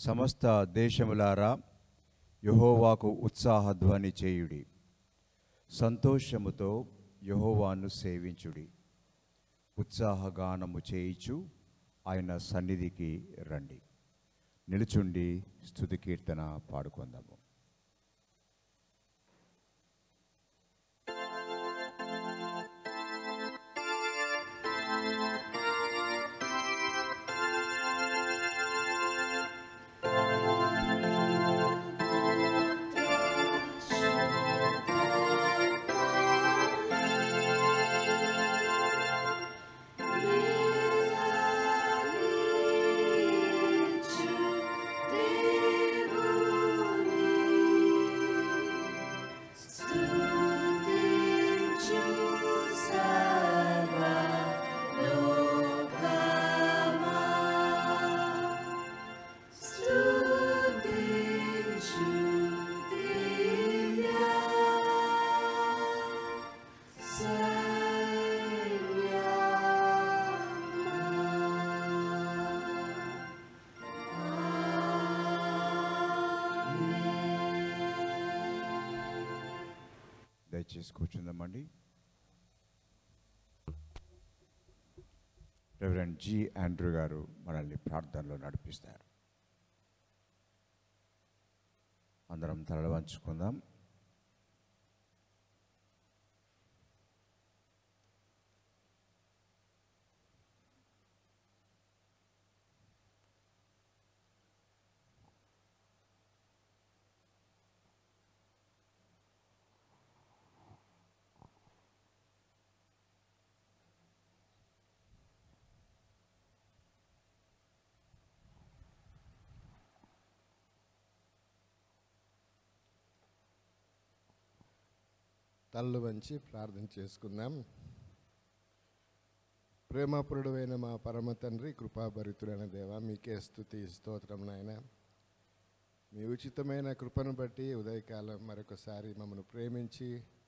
సమస్త దేశములారా యహోవాకు ఉత్సాహధ్వని చేయుడి సంతోషముతో యహోవాను సేవించుడి ఉత్సాహగానము చేయిచు ఆయన సన్నిధికి రండి నిలుచుండి స్తుతి కీర్తన పాడుకుందాము దయచేసి కూర్చుందామండి రెవరెండ్ జి ఆండ్రూ గారు మనల్ని ప్రార్థనలో నడిపిస్తారు అందరం తలలు వంచుకుందాం తల్లు వంచి ప్రార్థన చేసుకుందాం ప్రేమపురుడైన మా పరమ తండ్రి కృపాభరితుడైన దేవ మీకే స్థుతి స్తోత్రం నాయన మీ ఉచితమైన కృపను బట్టి ఉదయకాలం మరొకసారి మమ్మల్ని ప్రేమించి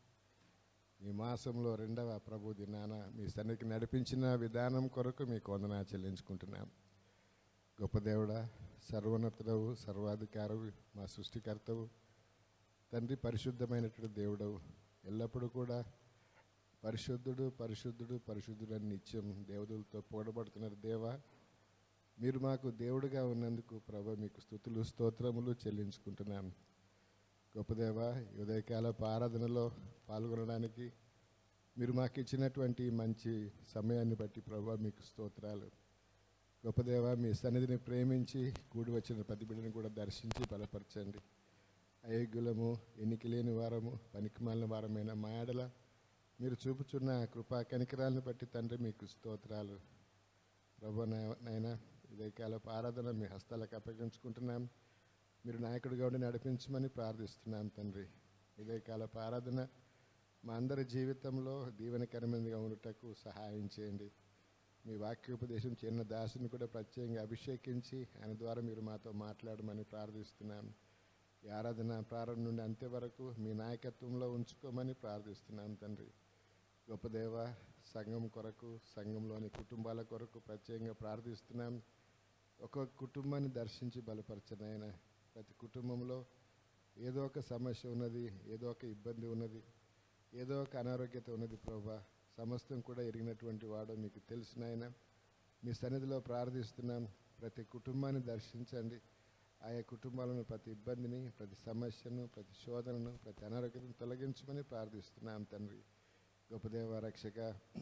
ఈ మాసంలో రెండవ ప్రభు దినాన మీ సన్నిధికి నడిపించిన విధానం కొరకు మీకు వందనా చెల్లించుకుంటున్నాం గొప్ప దేవుడా సర్వోన్నతుడవు సర్వాధికారవు మా సృష్టికర్తవు తండ్రి పరిశుద్ధమైనటువంటి దేవుడవు ఎల్లప్పుడూ కూడా పరిశుద్ధుడు పరిశుద్ధుడు పరిశుద్ధుడు అని నిత్యం దేవుడులతో పోడబడుతున్నారు దేవా మీరు మాకు దేవుడుగా ఉన్నందుకు ప్రభ మీకు స్థుతులు స్తోత్రములు చెల్లించుకుంటున్నాం గొప్పదేవ ఈ ఉదయకాలపు ఆరాధనలో పాల్గొనడానికి మీరు మాకు ఇచ్చినటువంటి మంచి సమయాన్ని బట్టి ప్రభా మీకు స్తోత్రాలు గొప్పదేవ మీ సన్నిధిని ప్రేమించి కూడి వచ్చిన ప్రతి బిడ్డను కూడా దర్శించి బలపరచండి అయోగ్యులము ఎన్నిక లేని వారము పనికిమాలిన వారమైన మా ఆడల మీరు చూపుచున్న కృపా కనికరాలను బట్టి తండ్రి మీకు స్తోత్రాలు ప్రభు నాయన ఉదయకాలపు ఆరాధన మీ హస్తాలకు అప్పగించుకుంటున్నాం మీరు నాయకుడిగా ఉండి నడిపించమని ప్రార్థిస్తున్నాం తండ్రి ఉదయకాలపు ఆరాధన మా అందరి జీవితంలో దీవెనకరమైనదిగా ఉండటకు సహాయం చేయండి మీ వాక్యోపదేశం చిన్న దాసుని కూడా ప్రత్యేకంగా అభిషేకించి ఆయన ద్వారా మీరు మాతో మాట్లాడమని ప్రార్థిస్తున్నాం ఈ ఆరాధన ప్రారంభం నుండి అంతే వరకు మీ నాయకత్వంలో ఉంచుకోమని ప్రార్థిస్తున్నాం తండ్రి గొప్ప దేవ సంఘం కొరకు సంఘంలోని కుటుంబాల కొరకు ప్రత్యేకంగా ప్రార్థిస్తున్నాం ఒక్కొక్క కుటుంబాన్ని దర్శించి బలపరచనైనా ప్రతి కుటుంబంలో ఏదో ఒక సమస్య ఉన్నది ఏదో ఒక ఇబ్బంది ఉన్నది ఏదో ఒక అనారోగ్యత ఉన్నది ప్రభా సమస్తం కూడా ఎరిగినటువంటి వాడు మీకు తెలిసినాయన మీ సన్నిధిలో ప్రార్థిస్తున్నాం ప్రతి కుటుంబాన్ని దర్శించండి ఆయా కుటుంబాలను ప్రతి ఇబ్బందిని ప్రతి సమస్యను ప్రతి శోధనను ప్రతి అనారోగ్యతను తొలగించమని ప్రార్థిస్తున్నాం తండ్రి గొప్పదేవ రక్షక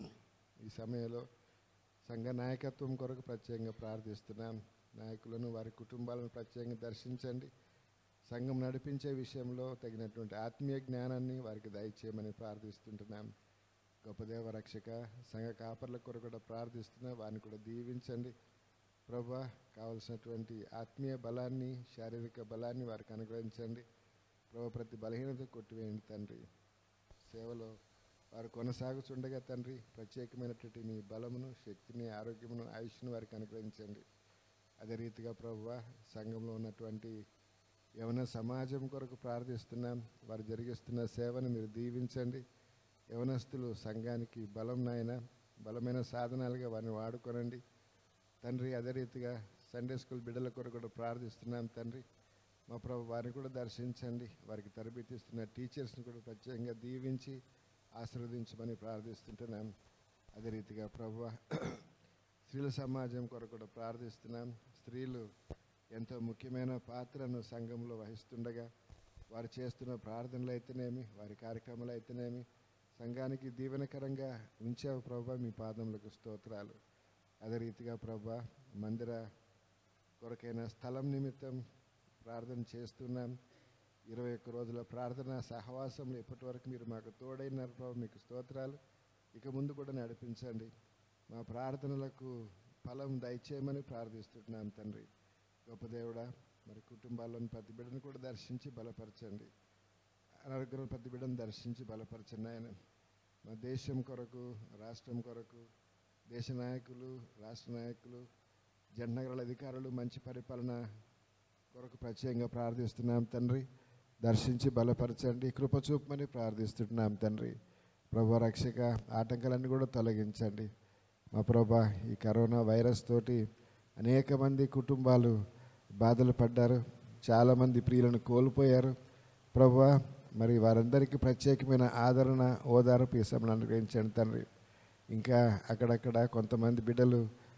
ఈ సమయంలో సంఘ నాయకత్వం కొరకు ప్రత్యేకంగా ప్రార్థిస్తున్నాం నాయకులను వారి కుటుంబాలను ప్రత్యేకంగా దర్శించండి సంఘం నడిపించే విషయంలో తగినటువంటి ఆత్మీయ జ్ఞానాన్ని వారికి దయచేయమని ప్రార్థిస్తుంటున్నాం గొప్పదేవ రక్షక సంఘ కాపర్ల కొరకు కూడా ప్రార్థిస్తున్నా వారిని కూడా దీవించండి ప్రభా కావలసినటువంటి ఆత్మీయ బలాన్ని శారీరక బలాన్ని వారికి అనుగ్రహించండి ప్రభు ప్రతి బలహీనత కొట్టివేయండి తండ్రి సేవలో వారు కొనసాగుతుండగా తండ్రి ప్రత్యేకమైనటువంటి మీ బలమును శక్తిని ఆరోగ్యమును ఆయుష్ను వారికి అనుగ్రహించండి అదే రీతిగా ప్రభువ సంఘంలో ఉన్నటువంటి యవన సమాజం కొరకు ప్రార్థిస్తున్నాం వారు జరిగిస్తున్న సేవను మీరు దీవించండి యవనస్తులు సంఘానికి బలం నాయన బలమైన సాధనాలుగా వారిని వాడుకోనండి తండ్రి అదే రీతిగా సండే స్కూల్ బిడ్డల కొరకు కూడా ప్రార్థిస్తున్నాం తండ్రి మా ప్రభు వారిని కూడా దర్శించండి వారికి తరబేతి ఇస్తున్న టీచర్స్ని కూడా ప్రత్యేకంగా దీవించి ఆశీర్వదించమని ప్రార్థిస్తుంటున్నాం అదే రీతిగా ప్రభు స్త్రీల సమాజం కొరకు కూడా ప్రార్థిస్తున్నాం స్త్రీలు ఎంతో ముఖ్యమైన పాత్రను సంఘంలో వహిస్తుండగా వారు చేస్తున్న ప్రార్థనలు అయితేనేమి వారి కార్యక్రమాలు అయితేనేమి సంఘానికి దీవెనకరంగా ఉంచావు ప్రభా మీ పాదములకు స్తోత్రాలు అదే రీతిగా ప్రభా మందిర కొరకైన స్థలం నిమిత్తం ప్రార్థన చేస్తున్నాం ఇరవై ఒక్క రోజుల ప్రార్థన సహవాసంలో ఇప్పటి వరకు మీరు మాకు తోడైనారు ప్రభు మీకు స్తోత్రాలు ఇక ముందు కూడా నడిపించండి మా ప్రార్థనలకు ఫలం దయచేయమని ప్రార్థిస్తున్నాం తండ్రి గొప్ప దేవుడా మరి కుటుంబాల్లోని ప్రతి బిడ్డను కూడా దర్శించి బలపరచండి అనారోగ్యం ప్రతి బిడ్డను దర్శించి బలపరచండి ఆయన మా దేశం కొరకు రాష్ట్రం కొరకు దేశ నాయకులు రాష్ట్ర నాయకులు జంటనగరాల అధికారులు మంచి పరిపాలన కొరకు ప్రత్యేకంగా ప్రార్థిస్తున్నాం తండ్రి దర్శించి బలపరచండి కృప చూపమని ప్రార్థిస్తున్నాం తండ్రి ప్రభు రక్షక ఆటంకాలన్నీ కూడా తొలగించండి మా ప్రభా ఈ కరోనా వైరస్ తోటి అనేక మంది కుటుంబాలు బాధలు పడ్డారు చాలామంది ప్రియులను కోల్పోయారు ప్రభా మరి వారందరికీ ప్రత్యేకమైన ఆదరణ ఓదార్పు ఈ సమయంలో అనుగ్రహించండి తండ్రి ఇంకా అక్కడక్కడ కొంతమంది బిడ్డలు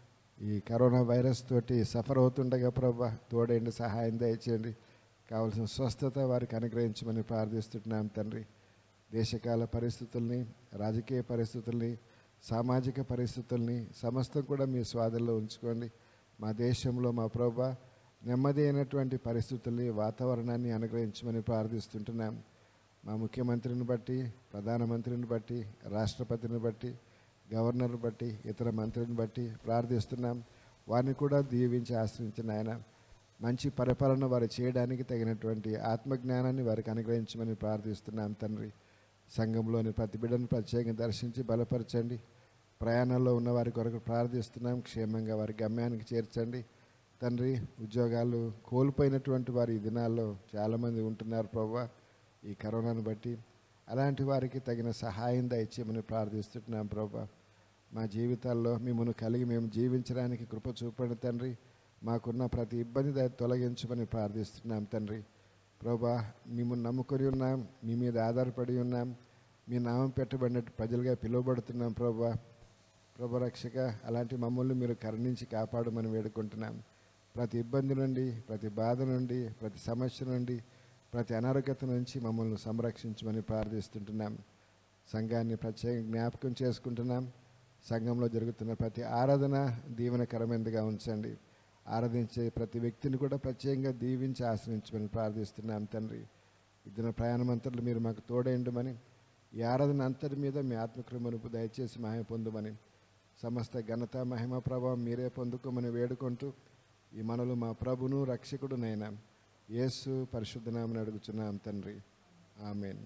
ఈ కరోనా వైరస్ తోటి సఫర్ అవుతుండగా ప్రభా తోడేండి సహాయం దయచేయండి కావలసిన స్వస్థత వారికి అనుగ్రహించమని ప్రార్థిస్తున్నాం తండ్రి దేశకాల పరిస్థితుల్ని రాజకీయ పరిస్థితుల్ని సామాజిక పరిస్థితుల్ని సమస్తం కూడా మీ స్వాధీనంలో ఉంచుకోండి మా దేశంలో మా ప్రభా నెమ్మది అయినటువంటి పరిస్థితుల్ని వాతావరణాన్ని అనుగ్రహించమని ప్రార్థిస్తుంటున్నాం మా ముఖ్యమంత్రిని బట్టి ప్రధానమంత్రిని బట్టి రాష్ట్రపతిని బట్టి గవర్నర్ని బట్టి ఇతర మంత్రిని బట్టి ప్రార్థిస్తున్నాం వారిని కూడా దీవించి ఆశ్రయించిన ఆయన మంచి పరిపాలన వారు చేయడానికి తగినటువంటి ఆత్మజ్ఞానాన్ని వారికి అనుగ్రహించమని ప్రార్థిస్తున్నాం తండ్రి సంఘంలోని ప్రతి బిడ్డను ప్రత్యేకంగా దర్శించి బలపరచండి ప్రయాణంలో ఉన్న వారి కొరకు ప్రార్థిస్తున్నాం క్షేమంగా వారి గమ్యానికి చేర్చండి తండ్రి ఉద్యోగాలు కోల్పోయినటువంటి వారు ఈ దినాల్లో చాలామంది ఉంటున్నారు ప్రభా ఈ కరోనాను బట్టి అలాంటి వారికి తగిన సహాయం దయచేయమని ప్రార్థిస్తున్నాం ప్రభా మా జీవితాల్లో మిమ్మల్ని కలిగి మేము జీవించడానికి కృప చూపండి తండ్రి మాకున్న ప్రతి ఇబ్బంది దయ తొలగించమని ప్రార్థిస్తున్నాం తండ్రి ప్రభా మిమ్మల్ని నమ్ముకొని ఉన్నాం మీ మీద ఆధారపడి ఉన్నాం మీ నామం పెట్టబడిన ప్రజలుగా పిలువబడుతున్నాం ప్రభా ప్రభు రక్షక అలాంటి మమ్మల్ని మీరు కరుణించి కాపాడమని వేడుకుంటున్నాం ప్రతి ఇబ్బంది నుండి ప్రతి బాధ నుండి ప్రతి సమస్య నుండి ప్రతి అనారోగ్యత నుంచి మమ్మల్ని సంరక్షించమని ప్రార్థిస్తుంటున్నాం సంఘాన్ని ప్రత్యేక జ్ఞాపకం చేసుకుంటున్నాం సంఘంలో జరుగుతున్న ప్రతి ఆరాధన దీవెనకరమైనదిగా ఉంచండి ఆరాధించే ప్రతి వ్యక్తిని కూడా ప్రత్యేకంగా దీవించి ఆశ్రయించమని ప్రార్థిస్తున్నాం తండ్రి ఇద్దరు ప్రయాణమంతర్లు మీరు మాకు తోడేయండమని ఈ ఆరాధన అంతటి మీద మీ ఆత్మకృమను దయచేసి మహిమ పొందుమని సమస్త ఘనత మహిమ ప్రభావం మీరే పొందుకోమని వేడుకుంటూ ఈ మనలు మా ప్రభును రక్షకుడునైనా యేసు పరిశుద్ధనామని అడుగుచున్నాం తండ్రి ఆమెన్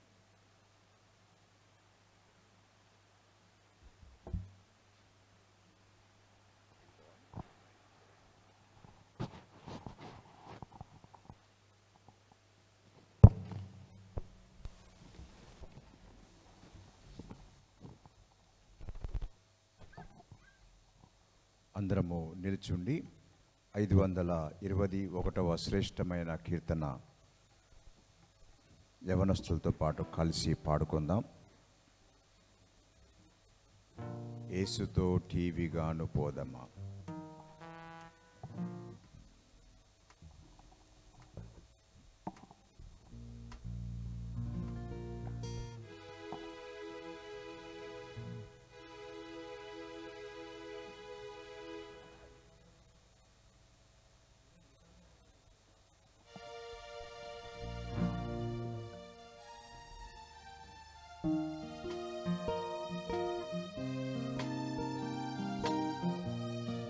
అందరము నిల్చుండి ఐదు వందల ఇరవై ఒకటవ శ్రేష్టమైన కీర్తన యవనస్తులతో పాటు కలిసి పాడుకుందాం యేసుతో టీవీగాను పోదమా యేసుతో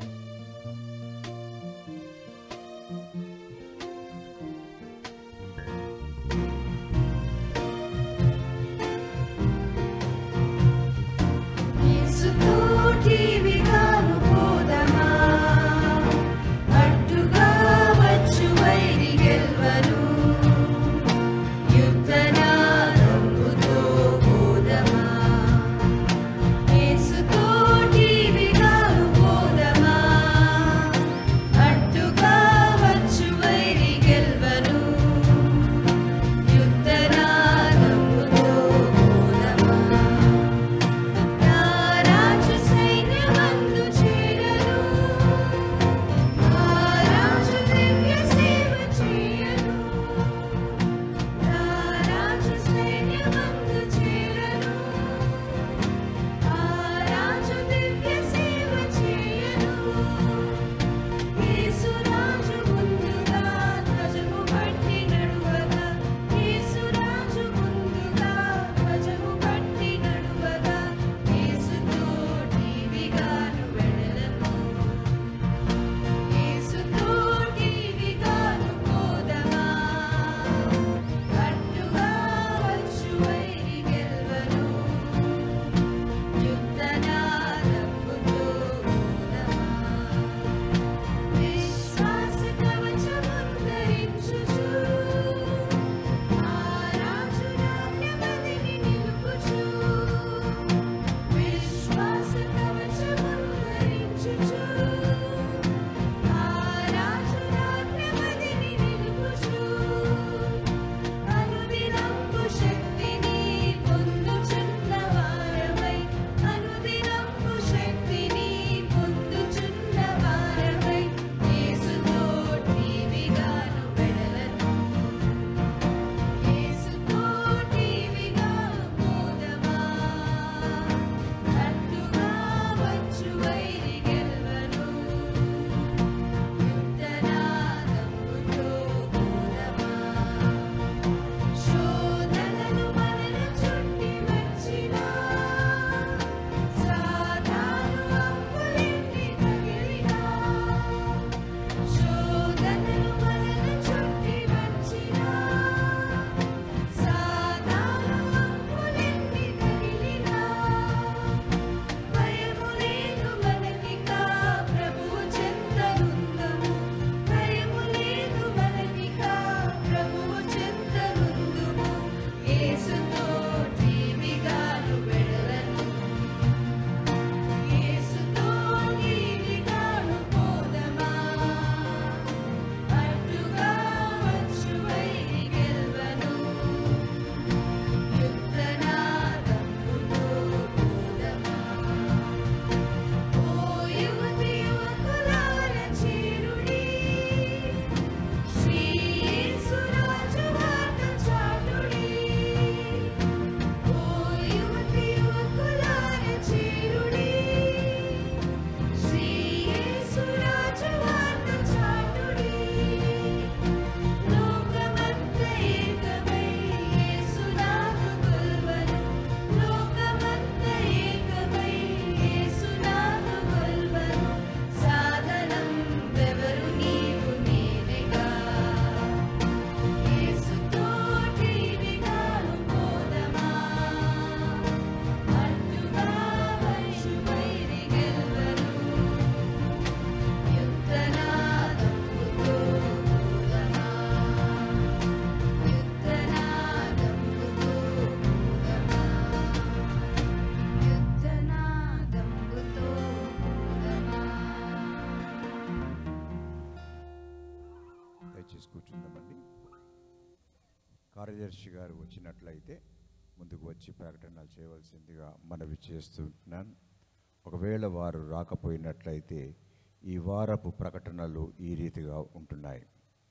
కార్యదర్శి గారు వచ్చినట్లయితే ముందుకు వచ్చి ప్రకటనలు చేయవలసిందిగా మనవి చేస్తున్నాను ఒకవేళ వారు రాకపోయినట్లయితే ఈ వారపు ప్రకటనలు ఈ రీతిగా ఉంటున్నాయి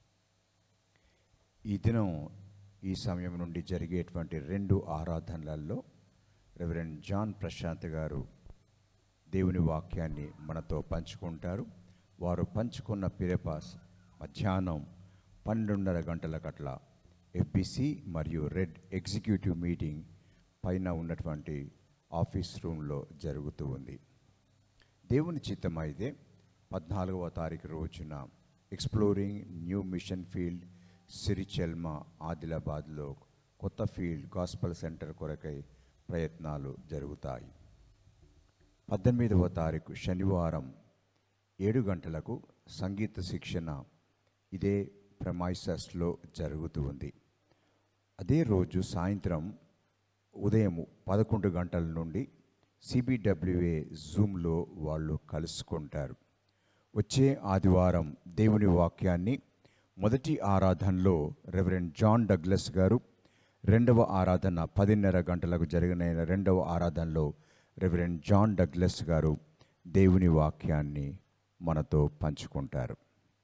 ఈ దినం ఈ సమయం నుండి జరిగేటువంటి రెండు ఆరాధనలలో రెవరెండ్ జాన్ ప్రశాంత్ గారు దేవుని వాక్యాన్ని మనతో పంచుకుంటారు వారు పంచుకున్న పిరపాస్ మధ్యాహ్నం పన్నెండున్నర గంటలకట్ల ఎఫ్బిసి మరియు రెడ్ ఎగ్జిక్యూటివ్ మీటింగ్ పైన ఉన్నటువంటి ఆఫీస్ రూమ్లో జరుగుతూ ఉంది దేవుని చిత్తం అయితే పద్నాలుగవ తారీఖు రోజున exploring new mission field Sirichelma ఆదిలాబాద్లో కొత్త ఫీల్డ్ గాస్పల్ సెంటర్ కొరకై ప్రయత్నాలు జరుగుతాయి పద్దెనిమిదవ తారీఖు శనివారం ఏడు గంటలకు సంగీత శిక్షణ ఇదే ప్రమైసస్లో జరుగుతూ ఉంది అదే రోజు సాయంత్రం ఉదయం పదకొండు గంటల నుండి సిబిడబ్ల్యూఏ జూమ్లో వాళ్ళు కలుసుకుంటారు వచ్చే ఆదివారం దేవుని వాక్యాన్ని మొదటి ఆరాధనలో రెవరెండ్ జాన్ డగ్లస్ గారు రెండవ ఆరాధన పదిన్నర గంటలకు జరిగిన రెండవ ఆరాధనలో రెవరెండ్ జాన్ డగ్లస్ గారు దేవుని వాక్యాన్ని మనతో పంచుకుంటారు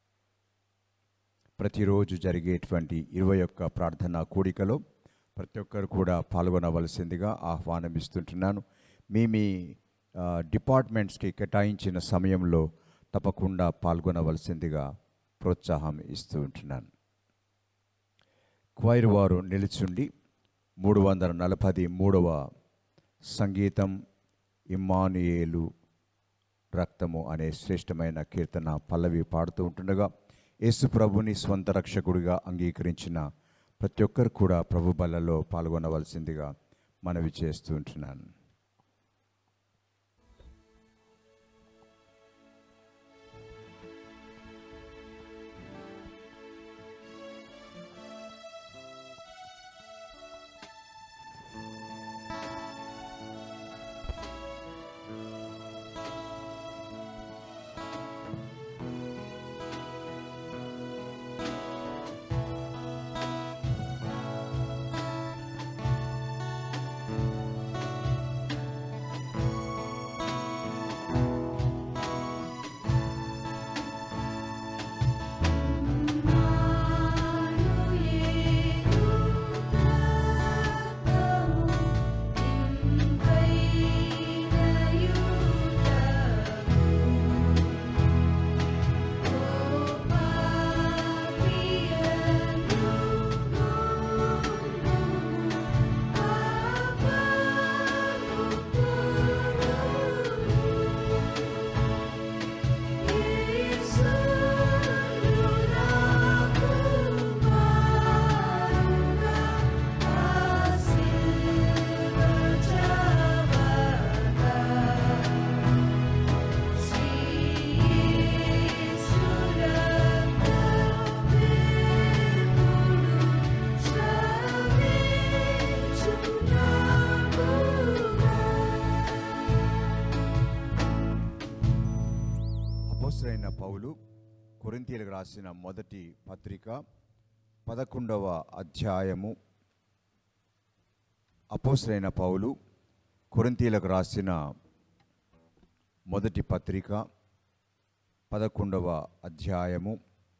ప్రతిరోజు జరిగేటువంటి ఇరవై ఒక్క ప్రార్థనా కూడికలో ప్రతి ఒక్కరు కూడా పాల్గొనవలసిందిగా ఆహ్వానమిస్తుంటున్నాను మీ మీ ఆ, డిపార్ట్మెంట్స్కి కేటాయించిన సమయంలో తప్పకుండా పాల్గొనవలసిందిగా ప్రోత్సాహం ఇస్తూ ఉంటున్నాను క్వైర్ వారు నిలుచుండి మూడు వందల నలభై మూడవ సంగీతం ఇమ్మానుయేలు రక్తము అనే శ్రేష్టమైన కీర్తన పల్లవి పాడుతూ ఉంటుండగా యేసు ప్రభుని స్వంత రక్షకుడిగా అంగీకరించిన ప్రతి ఒక్కరు కూడా ప్రభు బలలో పాల్గొనవలసిందిగా మనవి చేస్తూ ఉంటున్నాను అపోసరైన పౌలు కొరింథీయులకు రాసిన మొదటి పత్రిక పదకొండవ అధ్యాయము అపోసరైన పౌలు కొరింథీయులకు రాసిన మొదటి పత్రిక పదకొండవ అధ్యాయము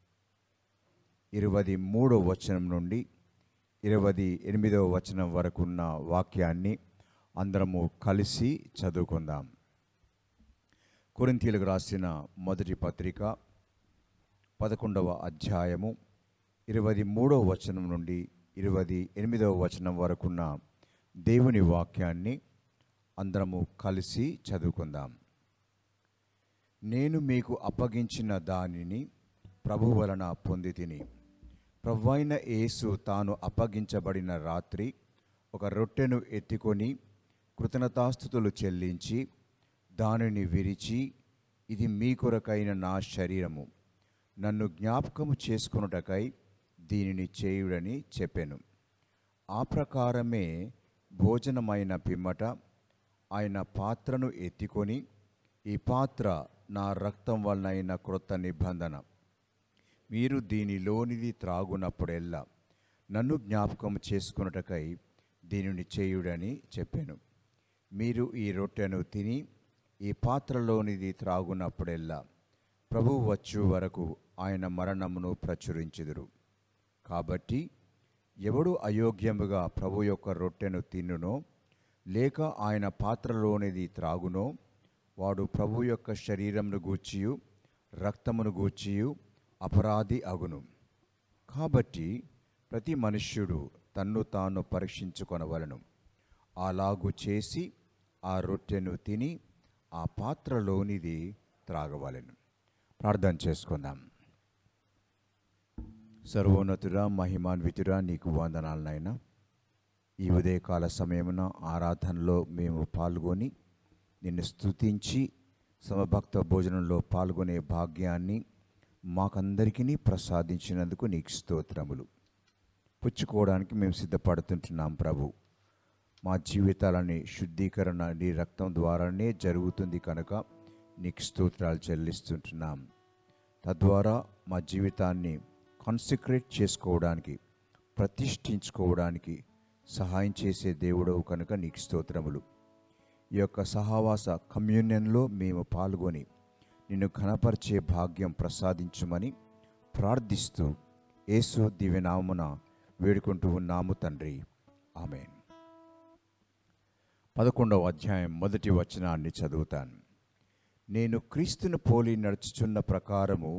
ఇరవై మూడవ వచనం నుండి ఇరవై ఎనిమిదవ వచనం వరకు ఉన్న వాక్యాన్ని అందరము కలిసి చదువుకుందాం కొరింథీయులకు రాసిన మొదటి పత్రిక పదకొండవ అధ్యాయము ఇరవై మూడవ వచనం నుండి ఇరవై ఎనిమిదవ వచనం వరకున్న దేవుని వాక్యాన్ని అందరము కలిసి చదువుకుందాం నేను మీకు అప్పగించిన దానిని ప్రభు వలన పొంది తిని ప్రభువైన యేసు తాను అప్పగించబడిన రాత్రి ఒక రొట్టెను ఎత్తుకొని కృతజ్ఞతాస్థుతులు చెల్లించి దానిని విరిచి ఇది మీ కొరకైన నా శరీరము నన్ను జ్ఞాపకము చేసుకొనుటకై దీనిని చేయుడని చెప్పాను ఆ ప్రకారమే భోజనమైన పిమ్మట ఆయన పాత్రను ఎత్తుకొని ఈ పాత్ర నా రక్తం వలనైన క్రొత్త నిబంధన మీరు దీనిలోనిది త్రాగునప్పుడెల్లా నన్ను జ్ఞాపకం చేసుకున్నటకై దీనిని చేయుడని చెప్పాను మీరు ఈ రొట్టెను తిని ఈ పాత్రలోనిది త్రాగునప్పుడెల్లా ప్రభువు వచ్చు వరకు ఆయన మరణమును ప్రచురించుదురు కాబట్టి ఎవడు అయోగ్యముగా ప్రభు యొక్క రొట్టెను తిన్నునో లేక ఆయన పాత్రలోనిది త్రాగునో వాడు ప్రభు యొక్క శరీరమును గూర్చియు రక్తమును గూర్చియు అపరాధి అగును కాబట్టి ప్రతి మనుష్యుడు తన్ను తాను పరీక్షించుకొనవలను అలాగు చేసి ఆ రొట్టెను తిని ఆ పాత్రలోనిది త్రాగవలెను ప్రార్థన చేసుకుందాం సర్వోన్నతుడా మహిమాన్వితుడా నీకు వందనాలనైనా ఈ ఉదయకాల సమయమున ఆరాధనలో మేము పాల్గొని నిన్ను స్తుతించి సమభక్త భోజనంలో పాల్గొనే భాగ్యాన్ని మాకందరికీ ప్రసాదించినందుకు నీకు స్తోత్రములు పుచ్చుకోవడానికి మేము సిద్ధపడుతుంటున్నాం ప్రభు మా జీవితాలని శుద్ధీకరణ నీ రక్తం ద్వారానే జరుగుతుంది కనుక నీకు స్తోత్రాలు చెల్లిస్తుంటున్నాం తద్వారా మా జీవితాన్ని కాన్సిక్రేట్ చేసుకోవడానికి ప్రతిష్ఠించుకోవడానికి సహాయం చేసే దేవుడవు కనుక నీకు స్తోత్రములు ఈ యొక్క సహవాస కమ్యూనియన్లో మేము పాల్గొని నిన్ను ఘనపరిచే భాగ్యం ప్రసాదించుమని ప్రార్థిస్తూ యేసు దివ్యనామమున వేడుకుంటూ ఉన్నాము తండ్రి ఆమెన్ పదకొండవ అధ్యాయం మొదటి వచనాన్ని చదువుతాను నేను క్రీస్తును పోలి నడుచుచున్న ప్రకారము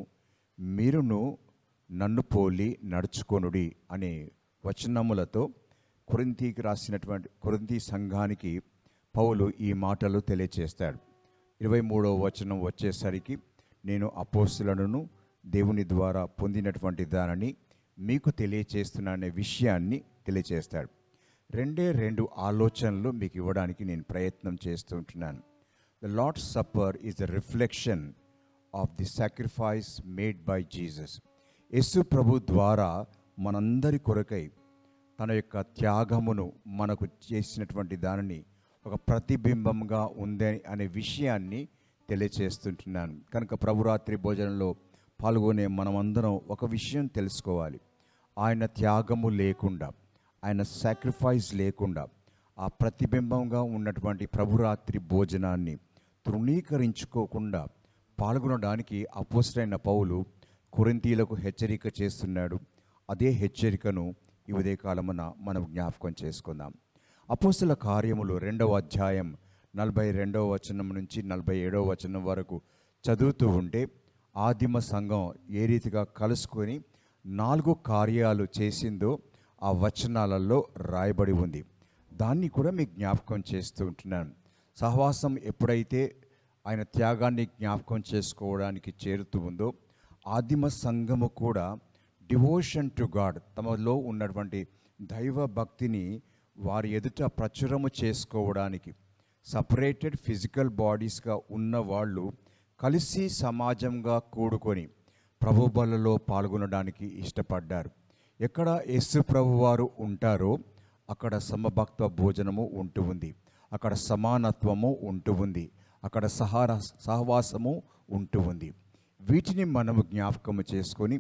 మీరును నన్ను పోలి నడుచుకొనుడి అనే వచనములతో కొరింథీకి రాసినటువంటి కొరింథీ సంఘానికి పౌలు ఈ మాటలు తెలియచేస్తాడు ఇరవై మూడవ వచనం వచ్చేసరికి నేను అపోస్తులను దేవుని ద్వారా పొందినటువంటి దానిని మీకు తెలియచేస్తున్నాననే విషయాన్ని తెలియచేస్తాడు రెండే రెండు ఆలోచనలు మీకు ఇవ్వడానికి నేను ప్రయత్నం చేస్తూ ఉంటున్నాను the Lord supper is the reflection of the sacrifice made by Jesus Yesu ప్రభు ద్వారా మనందరి కొరకై తన యొక్క త్యాగమును మనకు చేసినటువంటి దానిని ఒక ప్రతిబింబంగా ఉంది అనే విషయాన్ని తెలియచేస్తుంటున్నాను కనుక ప్రభురాత్రి భోజనంలో పాల్గొనే మనమందరం ఒక విషయం తెలుసుకోవాలి ఆయన త్యాగము లేకుండా ఆయన సాక్రిఫైస్ లేకుండా ఆ ప్రతిబింబంగా ఉన్నటువంటి ప్రభురాత్రి భోజనాన్ని తృణీకరించుకోకుండా పాల్గొనడానికి అపోసరైన పౌలు కొరింతీలకు హెచ్చరిక చేస్తున్నాడు అదే హెచ్చరికను ఈ ఉదయకాలమున మనం జ్ఞాపకం చేసుకుందాం అపోస్తుల కార్యములు రెండవ అధ్యాయం నలభై రెండవ వచనం నుంచి నలభై ఏడవ వచనం వరకు చదువుతూ ఉంటే ఆదిమ సంఘం ఏ రీతిగా కలుసుకొని నాలుగు కార్యాలు చేసిందో ఆ వచనాలలో రాయబడి ఉంది దాన్ని కూడా మీకు జ్ఞాపకం చేస్తూ ఉంటున్నాను సహవాసం ఎప్పుడైతే ఆయన త్యాగాన్ని జ్ఞాపకం చేసుకోవడానికి చేరుతూ ఉందో ఆదిమ సంఘము కూడా డివోషన్ టు గాడ్ తమలో ఉన్నటువంటి దైవ భక్తిని వారి ఎదుట ప్రచురము చేసుకోవడానికి సపరేటెడ్ ఫిజికల్ బాడీస్గా ఉన్న వాళ్ళు కలిసి సమాజంగా కూడుకొని ప్రభు బలలో పాల్గొనడానికి ఇష్టపడ్డారు ఎక్కడ యేసు ప్రభు వారు ఉంటారో అక్కడ సమభక్త భోజనము ఉంటూ ఉంది అక్కడ సమానత్వము ఉంటూ ఉంది అక్కడ సహార సహవాసము ఉంటూ ఉంది వీటిని మనము జ్ఞాపకము చేసుకొని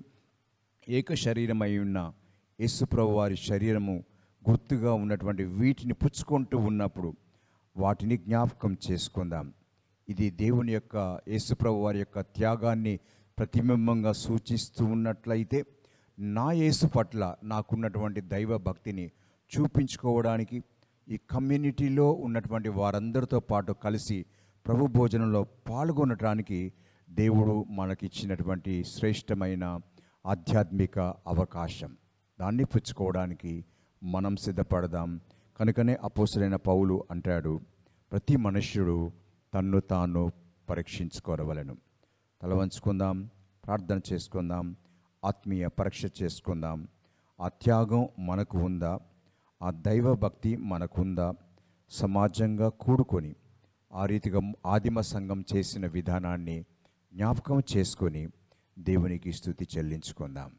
ఏక శరీరమై ఉన్న యేసుప్రభు వారి శరీరము గుర్తుగా ఉన్నటువంటి వీటిని పుచ్చుకుంటూ ఉన్నప్పుడు వాటిని జ్ఞాపకం చేసుకుందాం ఇది దేవుని యొక్క యేసుప్రభు వారి యొక్క త్యాగాన్ని ప్రతిబింబంగా సూచిస్తూ ఉన్నట్లయితే నా యేసు పట్ల నాకున్నటువంటి దైవ భక్తిని చూపించుకోవడానికి ఈ కమ్యూనిటీలో ఉన్నటువంటి వారందరితో పాటు కలిసి ప్రభు భోజనంలో పాల్గొనడానికి దేవుడు మనకిచ్చినటువంటి శ్రేష్టమైన ఆధ్యాత్మిక అవకాశం దాన్ని పుచ్చుకోవడానికి మనం సిద్ధపడదాం కనుకనే అపోసరైన పౌలు అంటాడు ప్రతి మనుష్యుడు తన్ను తాను పరీక్షించుకోవలను తల వంచుకుందాం ప్రార్థన చేసుకుందాం ఆత్మీయ పరీక్ష చేసుకుందాం ఆ త్యాగం మనకు ఉందా ఆ దైవ భక్తి మనకుందా సమాజంగా కూడుకొని ఆ రీతిగా ఆదిమ సంఘం చేసిన విధానాన్ని జ్ఞాపకం చేసుకొని దేవునికి స్థుతి చెల్లించుకుందాం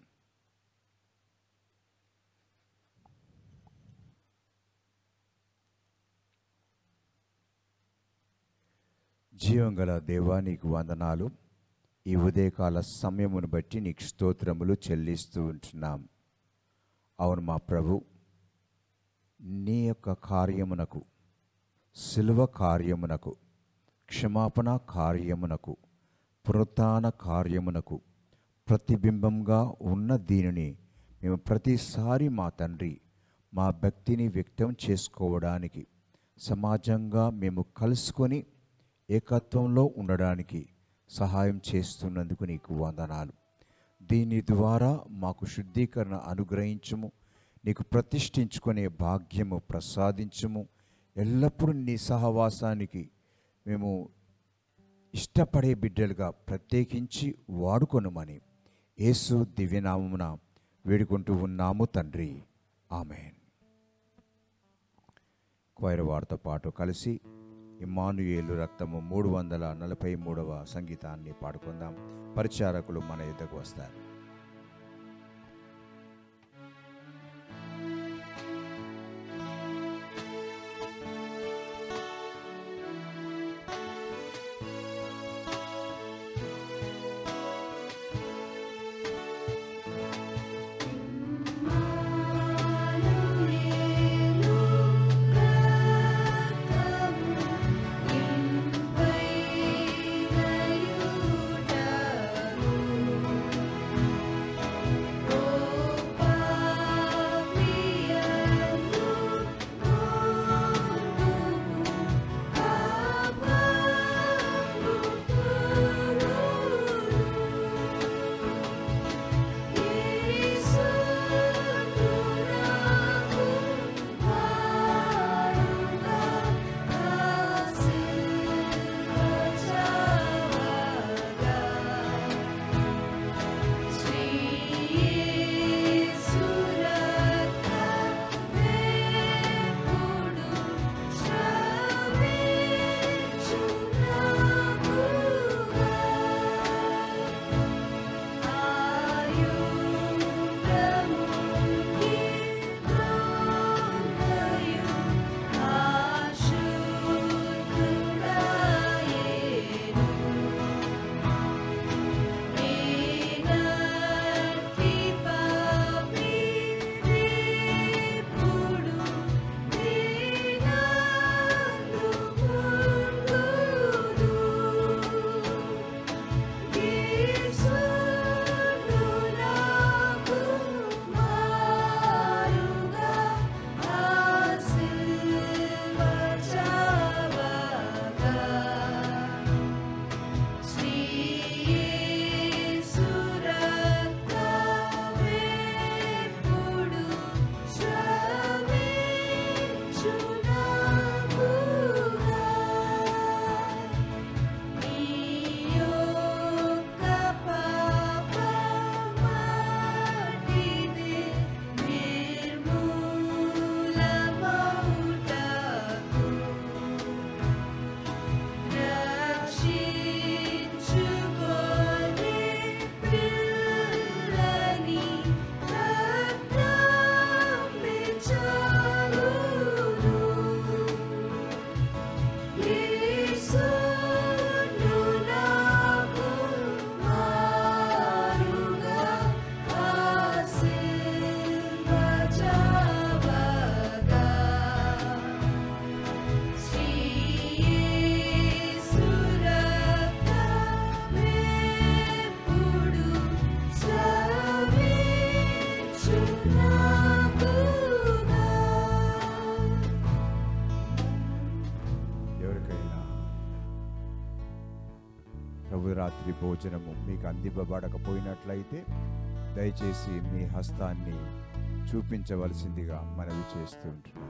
జీవం గల దేవా నీకు వందనాలు ఈ ఉదయకాల సమయమును బట్టి నీకు స్తోత్రములు చెల్లిస్తూ ఉంటున్నాం అవును మా ప్రభు నీ యొక్క కార్యమునకు శిలువ కార్యమునకు క్షమాపణ కార్యమునకు పునరుత్థాన కార్యమునకు ప్రతిబింబంగా ఉన్న దీనిని మేము ప్రతిసారి మా తండ్రి మా భక్తిని వ్యక్తం చేసుకోవడానికి సమాజంగా మేము కలుసుకొని ఏకత్వంలో ఉండడానికి సహాయం చేస్తున్నందుకు నీకు వందనాలు దీని ద్వారా మాకు శుద్ధీకరణ అనుగ్రహించుము నీకు ప్రతిష్ఠించుకునే భాగ్యము ప్రసాదించుము ఎల్లప్పుడూ నీ సహవాసానికి మేము ఇష్టపడే బిడ్డలుగా ప్రత్యేకించి వాడుకొనుమని యేసు దివ్యనామమున వేడుకుంటూ ఉన్నాము తండ్రి ఆమెన్ క్వైర్ వారితో పాటు కలిసి ఇమ్మానుయేలు రక్తము మూడు వందల నలభై మూడవ సంగీతాన్ని పాడుకుందాం పరిచారకులు మన యుద్ధకు వస్తారు ఎవరికైనా ప్రభు రాత్రి భోజనము మీకు అందివ్వబడకపోయినట్లయితే దయచేసి మీ హస్తాన్ని చూపించవలసిందిగా మనవి చేస్తూ ఉంటున్నాను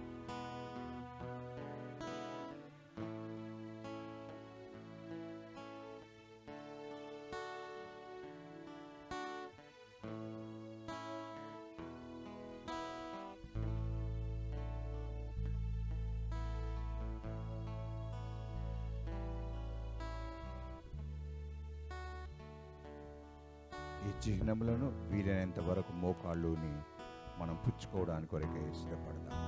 ఈ చిహ్నములను వీలైనంత వరకు మోకాళ్ళుని మనం పుచ్చుకోవడానికి కొరకే ఇష్టపడదాం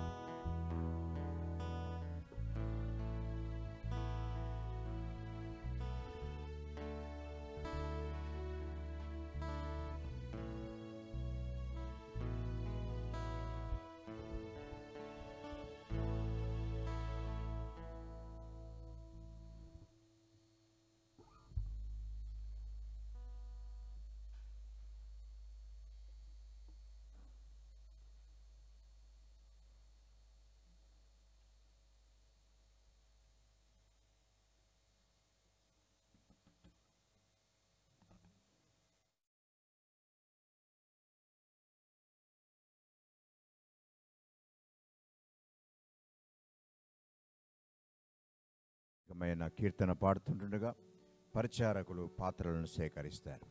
శ్రేష్టమైన కీర్తన పాడుతుండగా పరిచారకులు పాత్రలను సేకరిస్తారు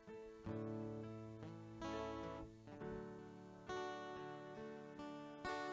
ఆ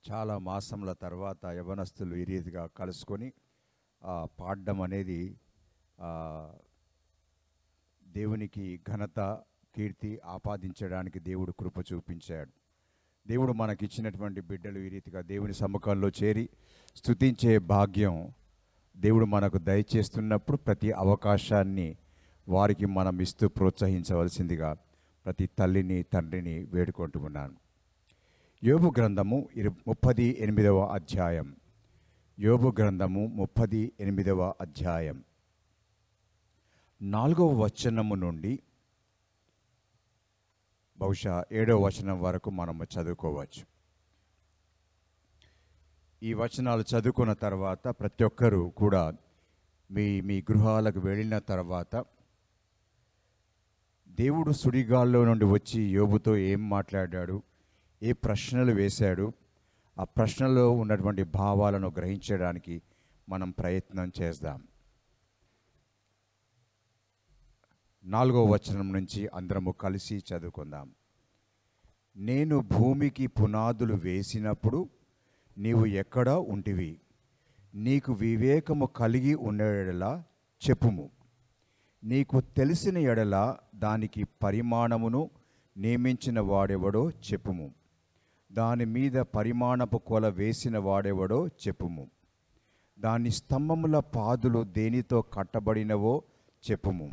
చాలా మాసముల తర్వాత యవనస్తులు ఈ రీతిగా కలుసుకొని ఆ, పాడడం అనేది ఆ, దేవునికి ఘనత కీర్తి ఆపాదించడానికి దేవుడు కృప చూపించాడు దేవుడు మనకిచ్చినటువంటి బిడ్డలు ఈ రీతిగా దేవుని సముఖంలో చేరి స్తుతించే భాగ్యం దేవుడు మనకు దయచేస్తున్నప్పుడు ప్రతి అవకాశాన్ని వారికి మనం ఇస్తూ ప్రోత్సహించవలసిందిగా ప్రతి తల్లిని తండ్రిని వేడుకుంటూ ఉన్నాను యోబు గ్రంథము ఇరు ముప్పది ఎనిమిదవ అధ్యాయం యోబు గ్రంథము ముప్పది ఎనిమిదవ అధ్యాయం నాలుగవ వచనము నుండి బహుశా ఏడవ వచనం వరకు మనము చదువుకోవచ్చు ఈ వచనాలు చదువుకున్న తర్వాత ప్రతి ఒక్కరూ కూడా మీ మీ గృహాలకు వెళ్ళిన తర్వాత దేవుడు సుడిగాల్లో నుండి వచ్చి యోబుతో ఏం మాట్లాడాడు ఏ ప్రశ్నలు వేశాడు ఆ ప్రశ్నలో ఉన్నటువంటి భావాలను గ్రహించడానికి మనం ప్రయత్నం చేద్దాం నాలుగో వచనం నుంచి అందరము కలిసి చదువుకుందాం నేను భూమికి పునాదులు వేసినప్పుడు నీవు ఎక్కడ ఉంటివి నీకు వివేకము కలిగి ఉండేలా చెప్పుము నీకు తెలిసిన ఎడల దానికి పరిమాణమును నియమించిన వాడెవడో చెప్పుము దాని మీద పరిమాణపు కొల వేసిన వాడెవడో చెప్పుము దాని స్తంభముల పాదులు దేనితో కట్టబడినవో చెప్పుము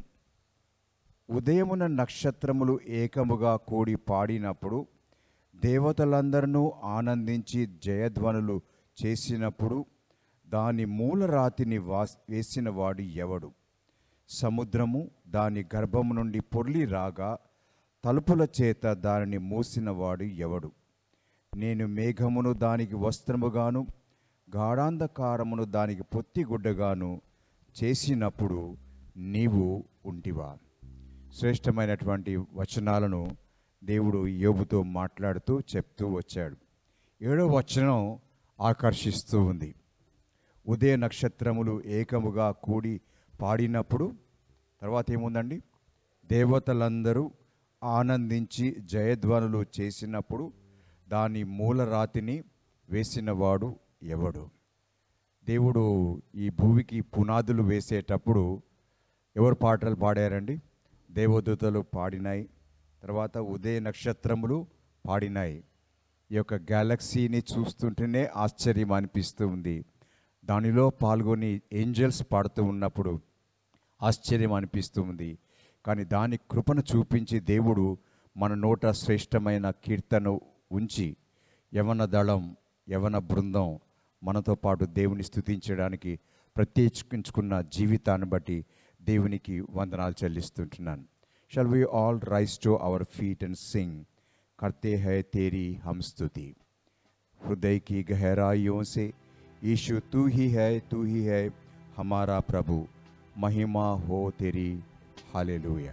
ఉదయమున నక్షత్రములు ఏకముగా కూడి పాడినప్పుడు దేవతలందరూ ఆనందించి జయధ్వనులు చేసినప్పుడు దాని మూలరాతిని వాస్ వేసినవాడు ఎవడు సముద్రము దాని గర్భము నుండి పొర్లి రాగా తలుపుల చేత దానిని మూసినవాడు ఎవడు నేను మేఘమును దానికి వస్త్రముగాను గాఢాంధకారమును దానికి పొత్తిగుడ్డగాను చేసినప్పుడు నీవు ఉంటివా శ్రేష్టమైనటువంటి వచనాలను దేవుడు యోబుతో మాట్లాడుతూ చెప్తూ వచ్చాడు ఏడో వచనం ఆకర్షిస్తూ ఉంది ఉదయ నక్షత్రములు ఏకముగా కూడి పాడినప్పుడు తర్వాత ఏముందండి దేవతలందరూ ఆనందించి జయధ్వనులు చేసినప్పుడు దాని మూలరాతిని వేసినవాడు ఎవడు దేవుడు ఈ భూమికి పునాదులు వేసేటప్పుడు ఎవరు పాటలు పాడారండి దేవదూతలు పాడినాయి తర్వాత ఉదయ నక్షత్రములు పాడినాయి ఈ యొక్క గ్యాలక్సీని చూస్తుంటేనే ఆశ్చర్యం అనిపిస్తూ ఉంది దానిలో పాల్గొని ఏంజల్స్ పాడుతూ ఉన్నప్పుడు ఆశ్చర్యం అనిపిస్తూ ఉంది కానీ దాని కృపను చూపించి దేవుడు మన నోట శ్రేష్టమైన కీర్తన ఉంచి యవన దళం యవన బృందం మనతో పాటు దేవుని స్తుతించడానికి ప్రత్యేకించుకున్న జీవితాన్ని బట్టి దేవునికి వందనాలు చెల్లిస్తుంటున్నాను shall we all rise to our feet and sing करते हैं तेरी हम स्तुति हृदय की गहराइयों से यीशु तू ही है तू ही है हमारा प्रभु महिमा हो तेरी हालेलुया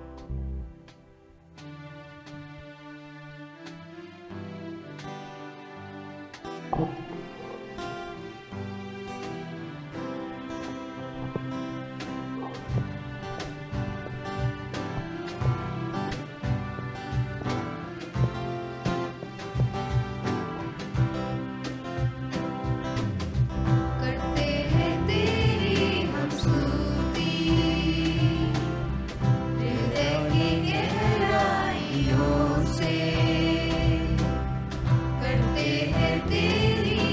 करते हैं तेरी हम स्तुति हृदय की गहराइयों से करते हैं तेरी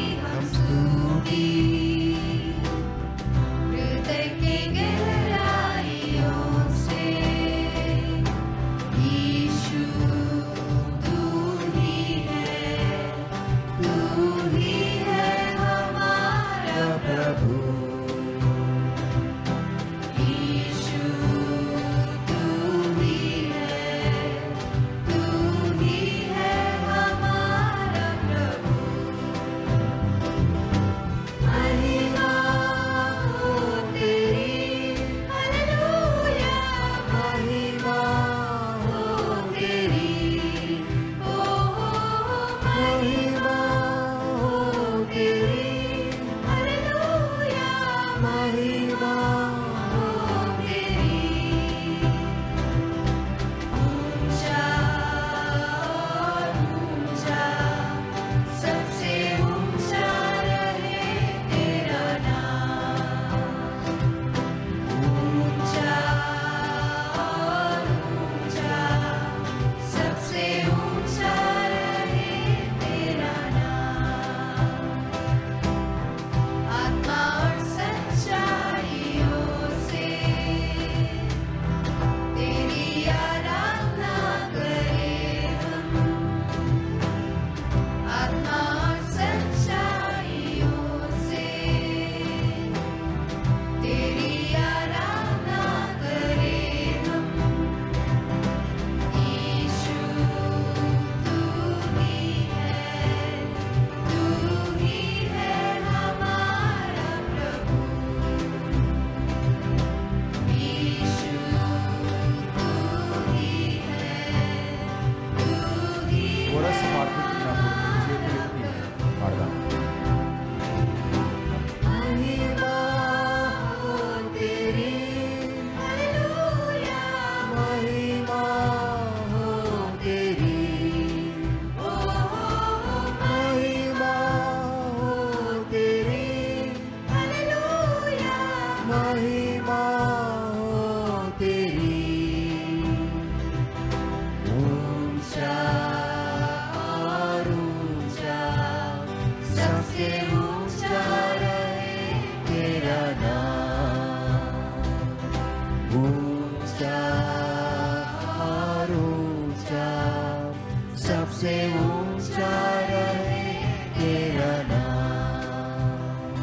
सबसे ऊंचा रहे तेरा नाम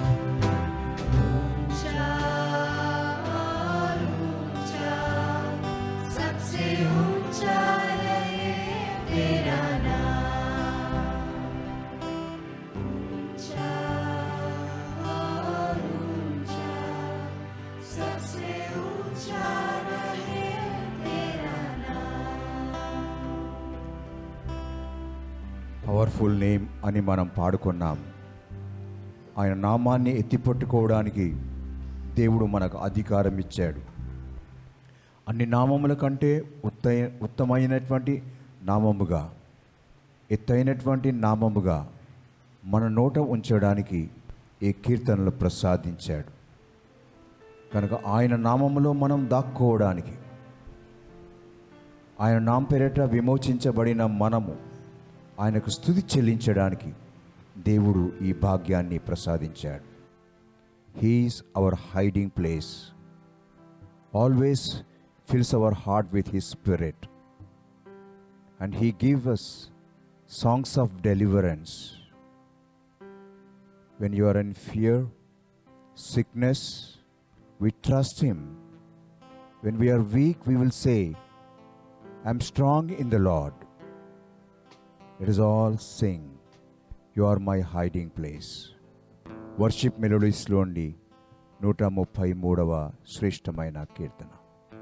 ऊंचा और ऊंचा सबसे ऊंचा रहे तेरा नाम ऊंचा और ऊंचा सबसे ऊंचा रहे तेरा नाम పవర్ఫుల్ నేమ్ అని మనం పాడుకున్నాం ఆయన నామాన్ని ఎత్తిపట్టుకోవడానికి దేవుడు మనకు అధికారం ఇచ్చాడు అన్ని నామముల కంటే ఉత్త ఉత్తమైనటువంటి నామముగా ఎత్తైనటువంటి నామముగా మన నోట ఉంచడానికి ఈ కీర్తనలు ప్రసాదించాడు కనుక ఆయన నామములో మనం దాక్కోవడానికి ఆయన నామ పేరిట విమోచించబడిన మనము ఆయనకు స్థుతి చెల్లించడానికి దేవుడు ఈ భాగ్యాన్ని ప్రసాదించాడు he is our hiding place always fills our heart with his spirit and he give us songs of deliverance when you are in fear sickness we trust him when we're weak we will say I'm strong in the Lord it is all sing you are my hiding place worship మెలోడీస్లోండి నూట ముప్పై మూడవ శ్రేష్టమైన కీర్తన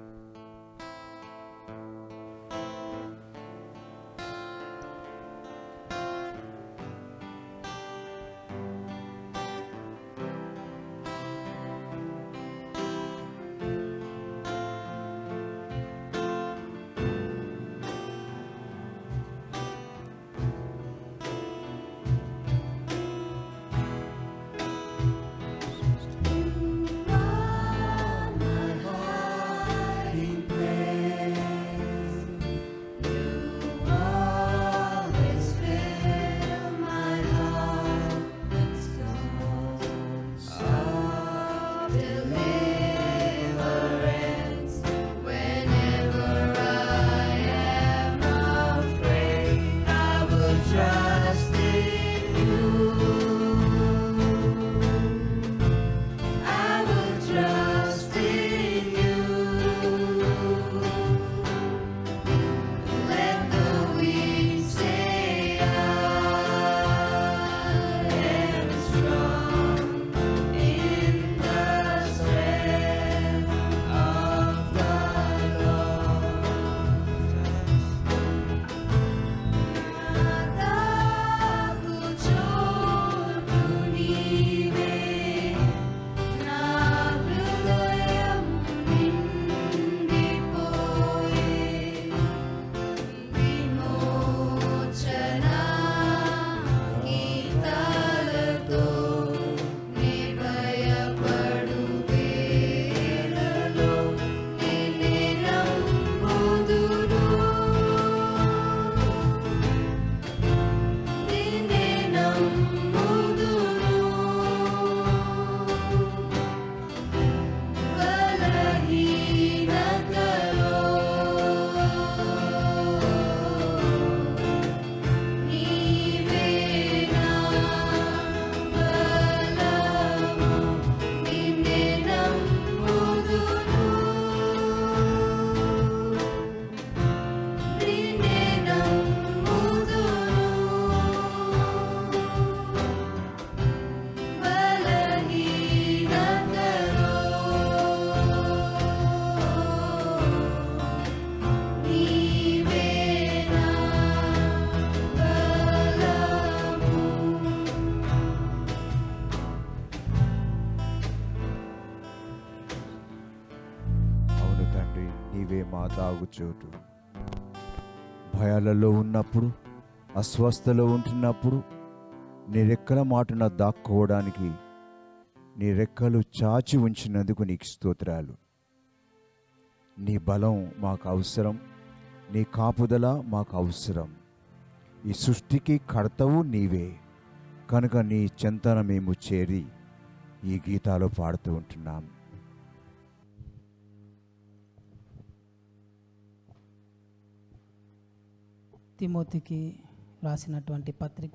Trust in you. I will trust in you. Let the weak say I am strong in the strength of the Lord. నాకు చోటు నీవే నా హృదయం నిండిపోయే విమోచన గీతాలతో నే భయపడు వేళలో నిన్నే నమ్ముదును నిన్నే నమ్ముదును బలహీనతలో నీవే నా బలము నిన్నే నమ్ముదును నిన్నే నమ్ముదును బలహీనతలో నీవే నా బలము అవును తండ్రి నీవే మా తాగుచోటు భయాలలో ఉన్నప్పుడు అస్వస్థలో ఉంటున్నప్పుడు నీ రెక్కల మాటున దాక్కోవడానికి నీ రెక్కలు చాచి ఉంచినందుకు నీకు స్తోత్రాలు నీ బలం మాకు అవసరం నీ కాపుదల మాకు అవసరం ఈ సృష్టికి కర్తవు నీవే కనుక నీ చెంతన మేము చేరి ఈ గీతాలు పాడుతూ ఉంటున్నాం తిమోతికి రాసినటువంటి పత్రిక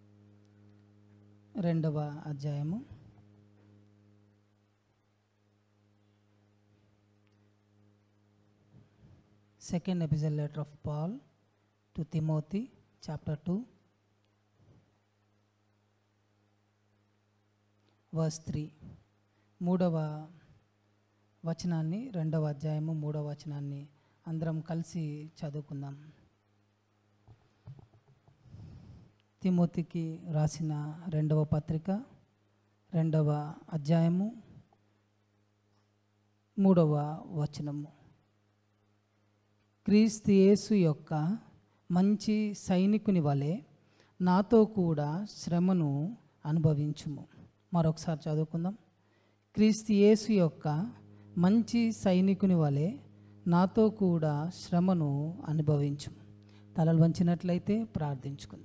రెండవ అధ్యాయము second epistle letter of Paul to Timothy chapter two verse three మూడవ వచనాన్ని రెండవ అధ్యాయము మూడవ వచనాన్ని అందరం కలిసి చదువుకుందాం తిమోతికి రాసిన రెండవ పత్రిక రెండవ అధ్యాయము మూడవ వచనము క్రీస్తు యేసు యొక్క మంచి సైనికుని వలె నాతో కూడా శ్రమను అనుభవించుము మరొకసారి చదువుకుందాం క్రీస్తు యేసు యొక్క మంచి సైనికుని వలె నాతో కూడా శ్రమను అనుభవించుము తలలు వంచినట్లయితే ప్రార్థించుకుందాం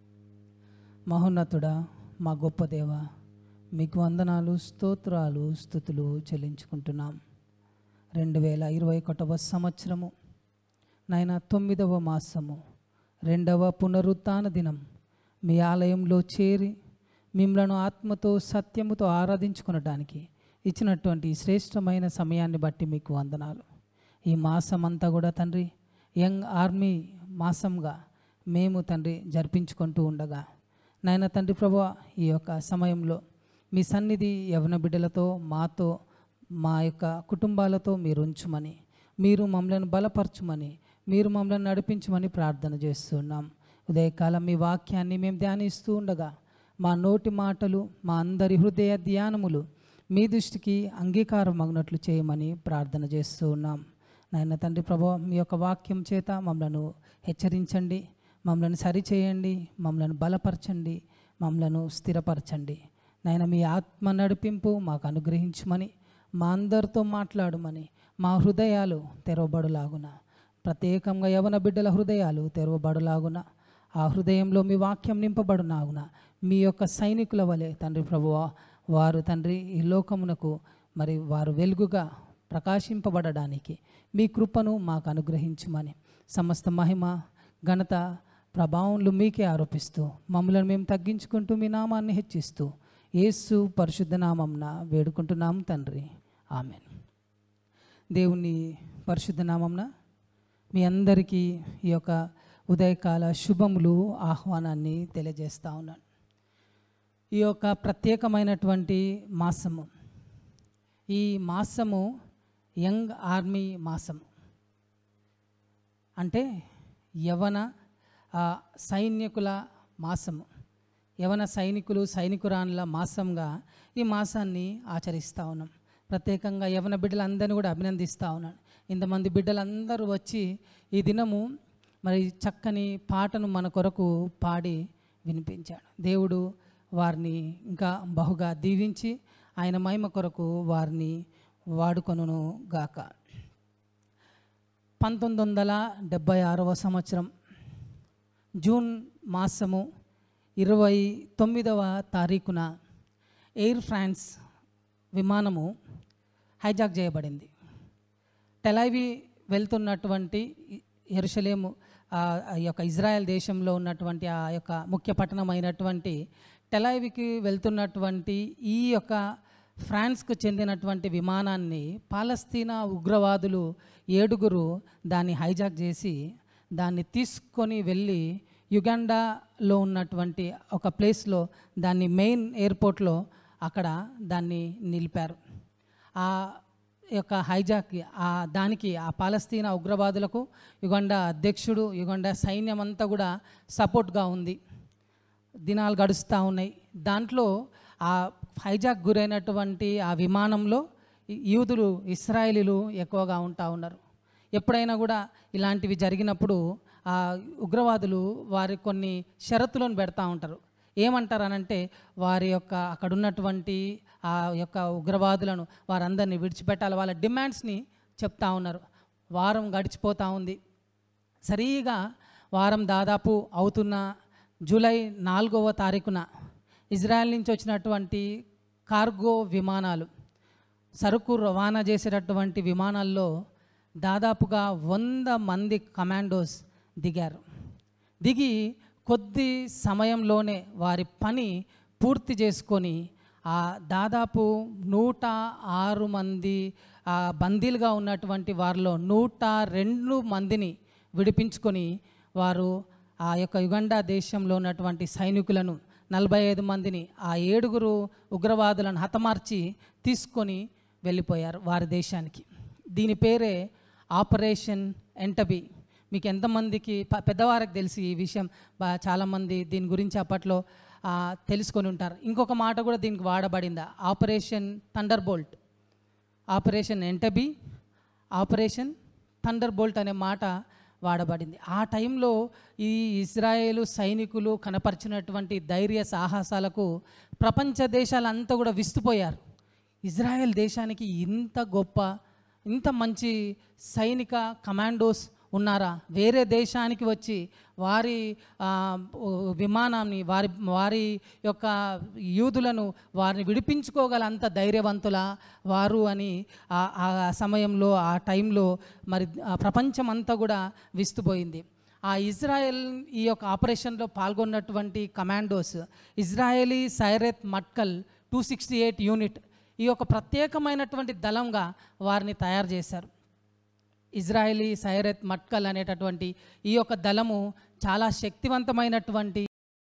మహోన్నతుడా మా గొప్ప దేవ మీకు వందనాలు స్తోత్రాలు స్థుతులు చెల్లించుకుంటున్నాం రెండు వేల ఇరవై ఒకటవ సంవత్సరము నాయన తొమ్మిదవ మాసము రెండవ పునరుత్థాన దినం మీ ఆలయంలో చేరి మిమ్మలను ఆత్మతో సత్యముతో ఆరాధించుకునడానికి ఇచ్చినటువంటి ఈ శ్రేష్టమైన సమయాన్ని బట్టి మీకు వందనాలు ఈ మాసం అంతా కూడా తండ్రి యంగ్ ఆర్మీ మాసంగా మేము తండ్రి జరిపించుకుంటూ ఉండగా నాయన తండ్రి ప్రభు ఈ యొక్క సమయంలో మీ సన్నిధి యవన బిడ్డలతో మాతో మా యొక్క కుటుంబాలతో మీరు ఉంచుమని మీరు మమ్మల్ని బలపరచుమని మీరు మమ్మల్ని నడిపించమని ప్రార్థన చేస్తున్నాం ఉదయకాలం మీ వాక్యాన్ని మేము ధ్యానిస్తూ ఉండగా మా నోటి మాటలు మా అందరి హృదయ ధ్యానములు మీ దృష్టికి అంగీకారం అగినట్లు చేయమని ప్రార్థన చేస్తూ ఉన్నాం నాయన తండ్రి ప్రభు మీ యొక్క వాక్యం చేత మమ్మలను హెచ్చరించండి మమ్మల్ని సరిచేయండి మమ్మల్ని బలపరచండి మమ్మలను స్థిరపరచండి నాయన మీ ఆత్మ నడిపింపు మాకు అనుగ్రహించమని మా అందరితో మాట్లాడమని మా హృదయాలు తెరవబడులాగున ప్రత్యేకంగా యవన బిడ్డల హృదయాలు తెరవబడులాగున ఆ హృదయంలో మీ వాక్యం నింపబడునాగున మీ యొక్క సైనికుల వలె తండ్రి ప్రభువా వారు తండ్రి ఈ లోకమునకు మరి వారు వెలుగుగా ప్రకాశింపబడడానికి మీ కృపను మాకు అనుగ్రహించమని సమస్త మహిమ ఘనత ప్రభావంలు మీకే ఆరోపిస్తూ మమ్మల్ని మేము తగ్గించుకుంటూ మీ నామాన్ని హెచ్చిస్తూ యేసు పరిశుద్ధ నామంన వేడుకుంటున్నాం తండ్రి ఆమెన్ దేవుని పరిశుద్ధ నామంన మీ అందరికీ ఈ యొక్క ఉదయకాల శుభములు ఆహ్వానాన్ని తెలియజేస్తా ఉన్నాను ఈ యొక్క ప్రత్యేకమైనటువంటి మాసము ఈ మాసము యంగ్ ఆర్మీ మాసము అంటే యవన ఆ, సైనికుల మాసము యవన సైనికులు సైనికురాన్ల మాసంగా ఈ మాసాన్ని ఆచరిస్తూ ఉన్నాం ప్రత్యేకంగా యవన బిడ్డలందరినీ కూడా అభినందిస్తూ ఉన్నాను ఇంతమంది బిడ్డలందరూ వచ్చి ఈ దినము మరి చక్కని పాటను మన కొరకు పాడి వినిపించాడు దేవుడు వారిని ఇంకా బహుగా దీవించి ఆయన మహిమ కొరకు వారిని వాడుకొనును గాక పంతొమ్మిది వందల డెబ్భై ఆరవ సంవత్సరం జూన్ మాసము ఇరవై తొమ్మిదవ తారీఖున ఎయిర్ ఫ్రాన్స్ విమానము హైజాక్ చేయబడింది టెలైవి వెళ్తున్నటువంటి ఎరుషలేము ఆ ఆ యొక్క ఇజ్రాయెల్ దేశంలో ఉన్నటువంటి ఆ యొక్క ముఖ్య పట్టణమైనటువంటి టెలైవికి వెళ్తున్నటువంటి ఈ యొక్క ఫ్రాన్స్కు చెందినటువంటి విమానాన్ని పాలస్తీనా ఉగ్రవాదులు ఏడుగురు దాన్ని హైజాక్ చేసి దాన్ని తీసుకొని వెళ్ళి యుగాండాలో ఉన్నటువంటి ఒక ప్లేస్లో దాన్ని మెయిన్ ఎయిర్పోర్ట్లో అక్కడ దాన్ని నిలిపారు ఆ యొక్క హైజాక్ ఆ దానికి ఆ పాలస్తీనా ఉగ్రవాదులకు యుగండా అధ్యక్షుడు యుగండా సైన్యం అంతా కూడా సపోర్ట్గా ఉంది దినాలు గడుస్తూ ఉన్నాయి దాంట్లో ఆ హైజాక్ గురైనటువంటి ఆ విమానంలో ఈ యూదులు ఇస్రాయేలీలు ఎక్కువగా ఉంటా ఉన్నారు ఎప్పుడైనా కూడా ఇలాంటివి జరిగినప్పుడు ఆ ఉగ్రవాదులు వారి కొన్ని షరతులను పెడతా ఉంటారు ఏమంటారు అనంటే వారి యొక్క అక్కడ ఉన్నటువంటి ఆ యొక్క ఉగ్రవాదులను వారందరినీ విడిచిపెట్టాలి వాళ్ళ డిమాండ్స్ని చెప్తా ఉన్నారు వారం గడిచిపోతూ ఉంది సరిగా వారం దాదాపు అవుతున్న జూలై నాలుగవ తారీఖున ఇజ్రాయెల్ నుంచి వచ్చినటువంటి కార్గో విమానాలు సరుకు రవాణా చేసేటటువంటి విమానాల్లో దాదాపుగా వంద మంది కమాండోస్ దిగారు దిగి కొద్ది సమయంలోనే వారి పని పూర్తి చేసుకొని ఆ దాదాపు నూట ఆరు మంది ఆ బందీలుగా ఉన్నటువంటి వారిలో నూట రెండు మందిని విడిపించుకొని వారు ఆ యొక్క యుగండా దేశంలో ఉన్నటువంటి సైనికులను నలభై ఐదు మందిని ఆ ఏడుగురు ఉగ్రవాదులను హతమార్చి తీసుకొని వెళ్ళిపోయారు వారి దేశానికి దీని పేరే ఆపరేషన్ ఎంటబీ మీకు ఎంతమందికి ప- పెద్దవారికి తెలిసి ఈ విషయం బా- చాలామంది దీని గురించి అప్పట్లో ఆ, తెలుసుకొని ఉంటారు ఇంకొక మాట కూడా దీనికి వాడబడిందా operation thunderbolt operation Entebbe operation thunderbolt అనే మాట వాడబడింది ఆ టైంలో ఈ ఇజ్రాయేలు సైనికులు కనపరిచినటువంటి ధైర్య సాహసాలకు ప్రపంచ దేశాలంతా కూడా విస్తుపోయారు ఇజ్రాయెల్ దేశానికి ఇంత గొప్ప ఇంత మంచి సైనిక కమాండోస్ ఉన్నారా వేరే దేశానికి వచ్చి వారి ఆ, ఓ, విమానాన్ని వారి వారి యొక్క యూదులను వారిని విడిపించుకోగల అంత ధైర్యవంతుల వారు అని ఆ ఆ సమయంలో ఆ టైంలో మరి ఆ ప్రపంచం అంతా కూడా విస్తుపోయింది ఆ ఇజ్రాయెల్ ఈ యొక్క ఆపరేషన్లో పాల్గొన్నటువంటి commandos Israeli Sayeret Matkal two sixty eight unit ఈ యొక్క ప్రత్యేకమైనటువంటి దళంగా వారిని తయారు చేశారు ఇజ్రాయేలీ సైరత్ మట్కల్ అనేటటువంటి ఈ యొక్క దళము చాలా శక్తివంతమైనటువంటి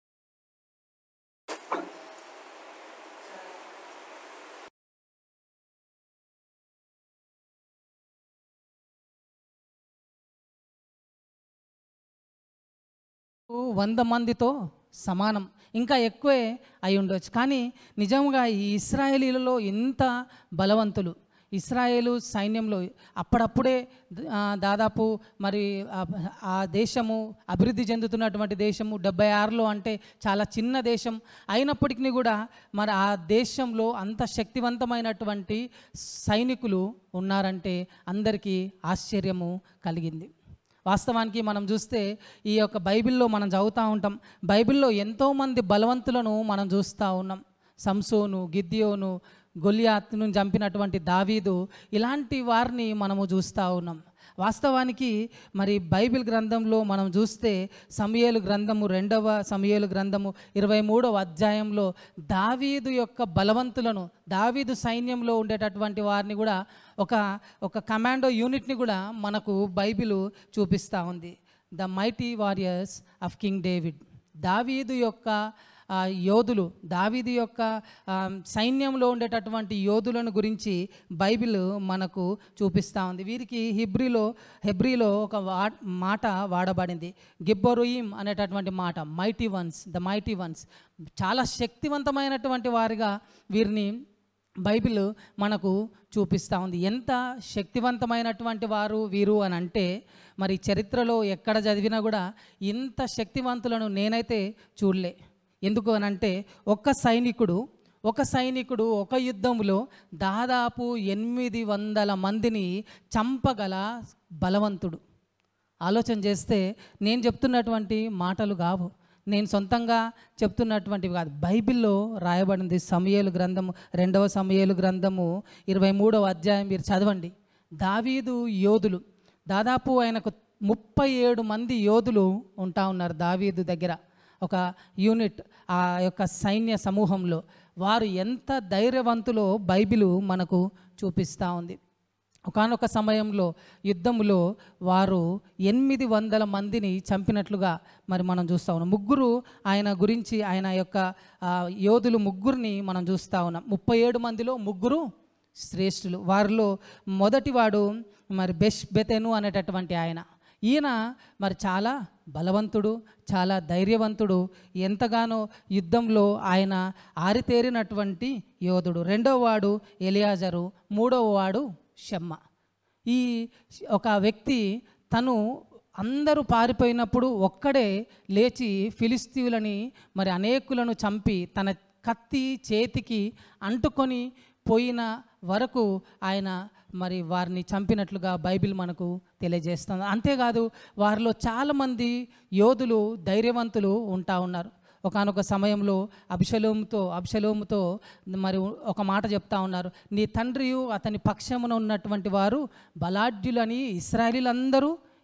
వంద మందితో సమానం ఇంకా ఎక్కువే అయి ఉండొచ్చు కానీ నిజంగా ఈ ఇస్రాయేలీలలో ఎంత బలవంతులు ఇస్రాయేలు సైన్యంలో అప్పుడప్పుడే ఆ, దాదాపు మరి ఆ- ఆ దేశము అభివృద్ధి చెందుతున్నటువంటి దేశము డెబ్బై ఆరులో అంటే చాలా చిన్న దేశం అయినప్పటికీ కూడా మరి ఆ దేశంలో అంత శక్తివంతమైనటువంటి సైనికులు ఉన్నారంటే అందరికీ ఆశ్చర్యము కలిగింది వాస్తవానికి మనం చూస్తే ఈ యొక్క బైబిల్లో మనం చదువుతూ ఉంటాం బైబిల్లో ఎంతోమంది బలవంతులను మనం చూస్తూ ఉన్నాం సంసోను గిద్యోను గొలియాత్ను చంపినటువంటి దావీదు ఇలాంటి వారిని మనము చూస్తూ ఉన్నాం వాస్తవానికి మరి బైబిల్ గ్రంథంలో మనం చూస్తే సమయేలు గ్రంథము రెండవ సమయేలు గ్రంథము ఇరవై మూడవ అధ్యాయంలో దావీదు యొక్క బలవంతులను దావీదు సైన్యంలో ఉండేటటువంటి వారిని కూడా ఒక ఒక కమాండో యూనిట్ని కూడా మనకు బైబిల్ చూపిస్తూ ఉంది the mighty warriors of King David Daveedu యొక్క ఆ, యోధులు దావీదు యొక్క ఆ, సైన్యంలో ఉండేటటువంటి యోధులను గురించి బైబిల్ మనకు చూపిస్తూ ఉంది వీరికి హిబ్రిలో హెబ్రిలో ఒక వా మాట వాడబడింది గిబ్బొరుయిం అనేటటువంటి మాట mighty ones the mighty ones చాలా శక్తివంతమైనటువంటి వారిగా వీరిని బైబిల్ మనకు చూపిస్తూ ఉంది ఎంత శక్తివంతమైనటువంటి వారు వీరు అని అంటే మరి చరిత్రలో ఎక్కడ చదివినా కూడా ఇంత శక్తివంతులను నేనైతే చూడలే ఎందుకు అని అంటే ఒక్క సైనికుడు ఒక సైనికుడు ఒక యుద్ధంలో దాదాపు ఎనిమిది వందల మందిని చంపగల బలవంతుడు ఆలోచన చేస్తే నేను చెప్తున్నటువంటి మాటలు కావు నేను సొంతంగా చెప్తున్నటువంటివి కాదు బైబిల్లో రాయబడింది సమయేలు గ్రంథము రెండవ సమయేలు గ్రంథము ఇరవై మూడవ అధ్యాయం మీరు చదవండి దావీదు యోధులు దాదాపు ఆయనకు ముప్పై ఏడు మంది యోధులు ఉంటా ఉన్నారు దావీదు దగ్గర ఒక యూనిట్ ఆ యొక్క సైన్య సమూహంలో వారు ఎంత ధైర్యవంతులో బైబిలు మనకు చూపిస్తూ ఉంది ఒకానొక సమయంలో యుద్ధములో వారు ఎనిమిది వందల మందిని చంపినట్లుగా మరి మనం చూస్తూ ఉన్నాం ముగ్గురు ఆయన గురించి ఆయన యొక్క ఆ, యోధులు ముగ్గురిని మనం చూస్తూ ఉన్నాం ముప్పై ఏడు మందిలో ముగ్గురు శ్రేష్ఠులు వారిలో మొదటివాడు మరి బెష్ బెతెను అనేటటువంటి ఆయన ఈయన మరి చాలా బలవంతుడు చాలా ధైర్యవంతుడు ఎంతగానో యుద్ధంలో ఆయన ఆరితేరినటువంటి యోధుడు రెండవ వాడు ఎలియాజరు మూడవ వాడు షమ్మ ఈ ఒక వ్యక్తి తను అందరూ పారిపోయినప్పుడు ఒక్కడే లేచి ఫిలిస్తీయులని మరి అనేకులను చంపి తన కత్తి చేతికి అంటుకొని పోయిన వరకు ఆయన మరి వారిని చంపినట్లుగా బైబిల్ మనకు తెలియజేస్తుంది అంతేకాదు వారిలో చాలామంది యోధులు ధైర్యవంతులు ఉంటా ఉన్నారు ఒకానొక సమయంలో అభిషలోముతో అభిషలోముతో మరి ఒక మాట చెప్తా ఉన్నారు నీ తండ్రియు అతని పక్షమున ఉన్నటువంటి వారు బలాఢ్యులని ఇస్రాయలీలందరూ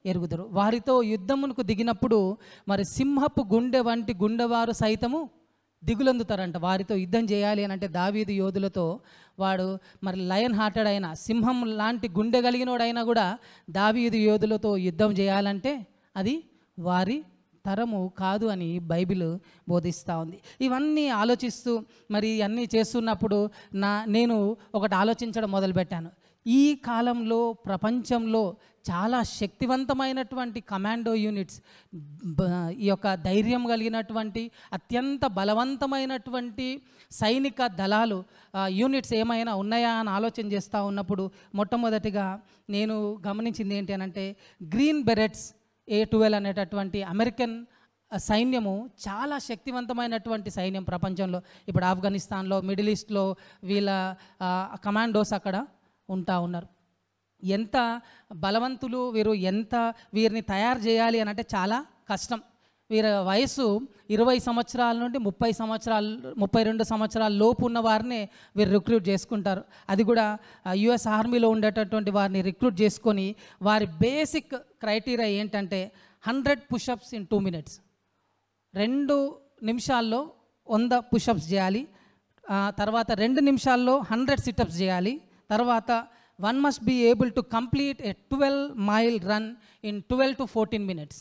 ఎరుగుదురు వారితో యుద్ధమునకు దిగినప్పుడు మరి సింహపు గుండె వంటి గుండెవారు సైతము దిగులందుతారంట వారితో యుద్ధం చేయాలి అని అంటే దావీదు యోధులతో వాడు మరి లయన్ హార్టెడ్ అయినా సింహం లాంటి గుండె కలిగినోడైనా కూడా దావీదు యోధులతో యుద్ధం చేయాలంటే అది వారి తరము కాదు అని బైబిల్ బోధిస్తూ ఉంది ఇవన్నీ ఆలోచిస్తూ మరి అన్నీ చేస్తున్నప్పుడు నా నేను ఒకటి ఆలోచించడం మొదలుపెట్టాను ఈ కాలంలో ప్రపంచంలో చాలా శక్తివంతమైనటువంటి కమాండో యూనిట్స్ బ- ఈ యొక్క ధైర్యం కలిగినటువంటి అత్యంత బలవంతమైనటువంటి సైనిక దళాలు ఆ, యూనిట్స్ ఏమైనా ఉన్నాయా అని ఆలోచన చేస్తూ ఉన్నప్పుడు మొట్టమొదటిగా నేను గమనించింది ఏంటి అని అంటే గ్రీన్ బెరెట్స్ ఏ ట్వెల్వ్ అనేటటువంటి అమెరికన్ సైన్యము చాలా శక్తివంతమైనటువంటి సైన్యం ప్రపంచంలో ఇప్పుడు ఆఫ్ఘనిస్తాన్లో మిడిల్ ఈస్ట్లో వీళ్ళ ఆ, కమాండోస్ అక్కడ ఉంటా ఉన్నారు ఎంత బలవంతులు వీరు ఎంత వీరిని తయారు చేయాలి అని అంటే చాలా కష్టం వీరి వయసు ఇరవై సంవత్సరాల నుండి ముప్పై సంవత్సరాలు ముప్పై రెండు సంవత్సరాల లోపు ఉన్న వారిని వీరు రిక్రూట్ చేసుకుంటారు అది కూడా యుఎస్ ఆర్మీలో ఉండేటటువంటి వారిని రిక్రూట్ చేసుకొని వారి బేసిక్ క్రైటీరియా ఏంటంటే hundred pushups in two minutes రెండు నిమిషాల్లో వంద పుషప్స్ చేయాలి ఆ తర్వాత రెండు నిమిషాల్లో హండ్రెడ్ సిటప్స్ చేయాలి తర్వాత one must be able to complete a twelve mile run in twelve to fourteen minutes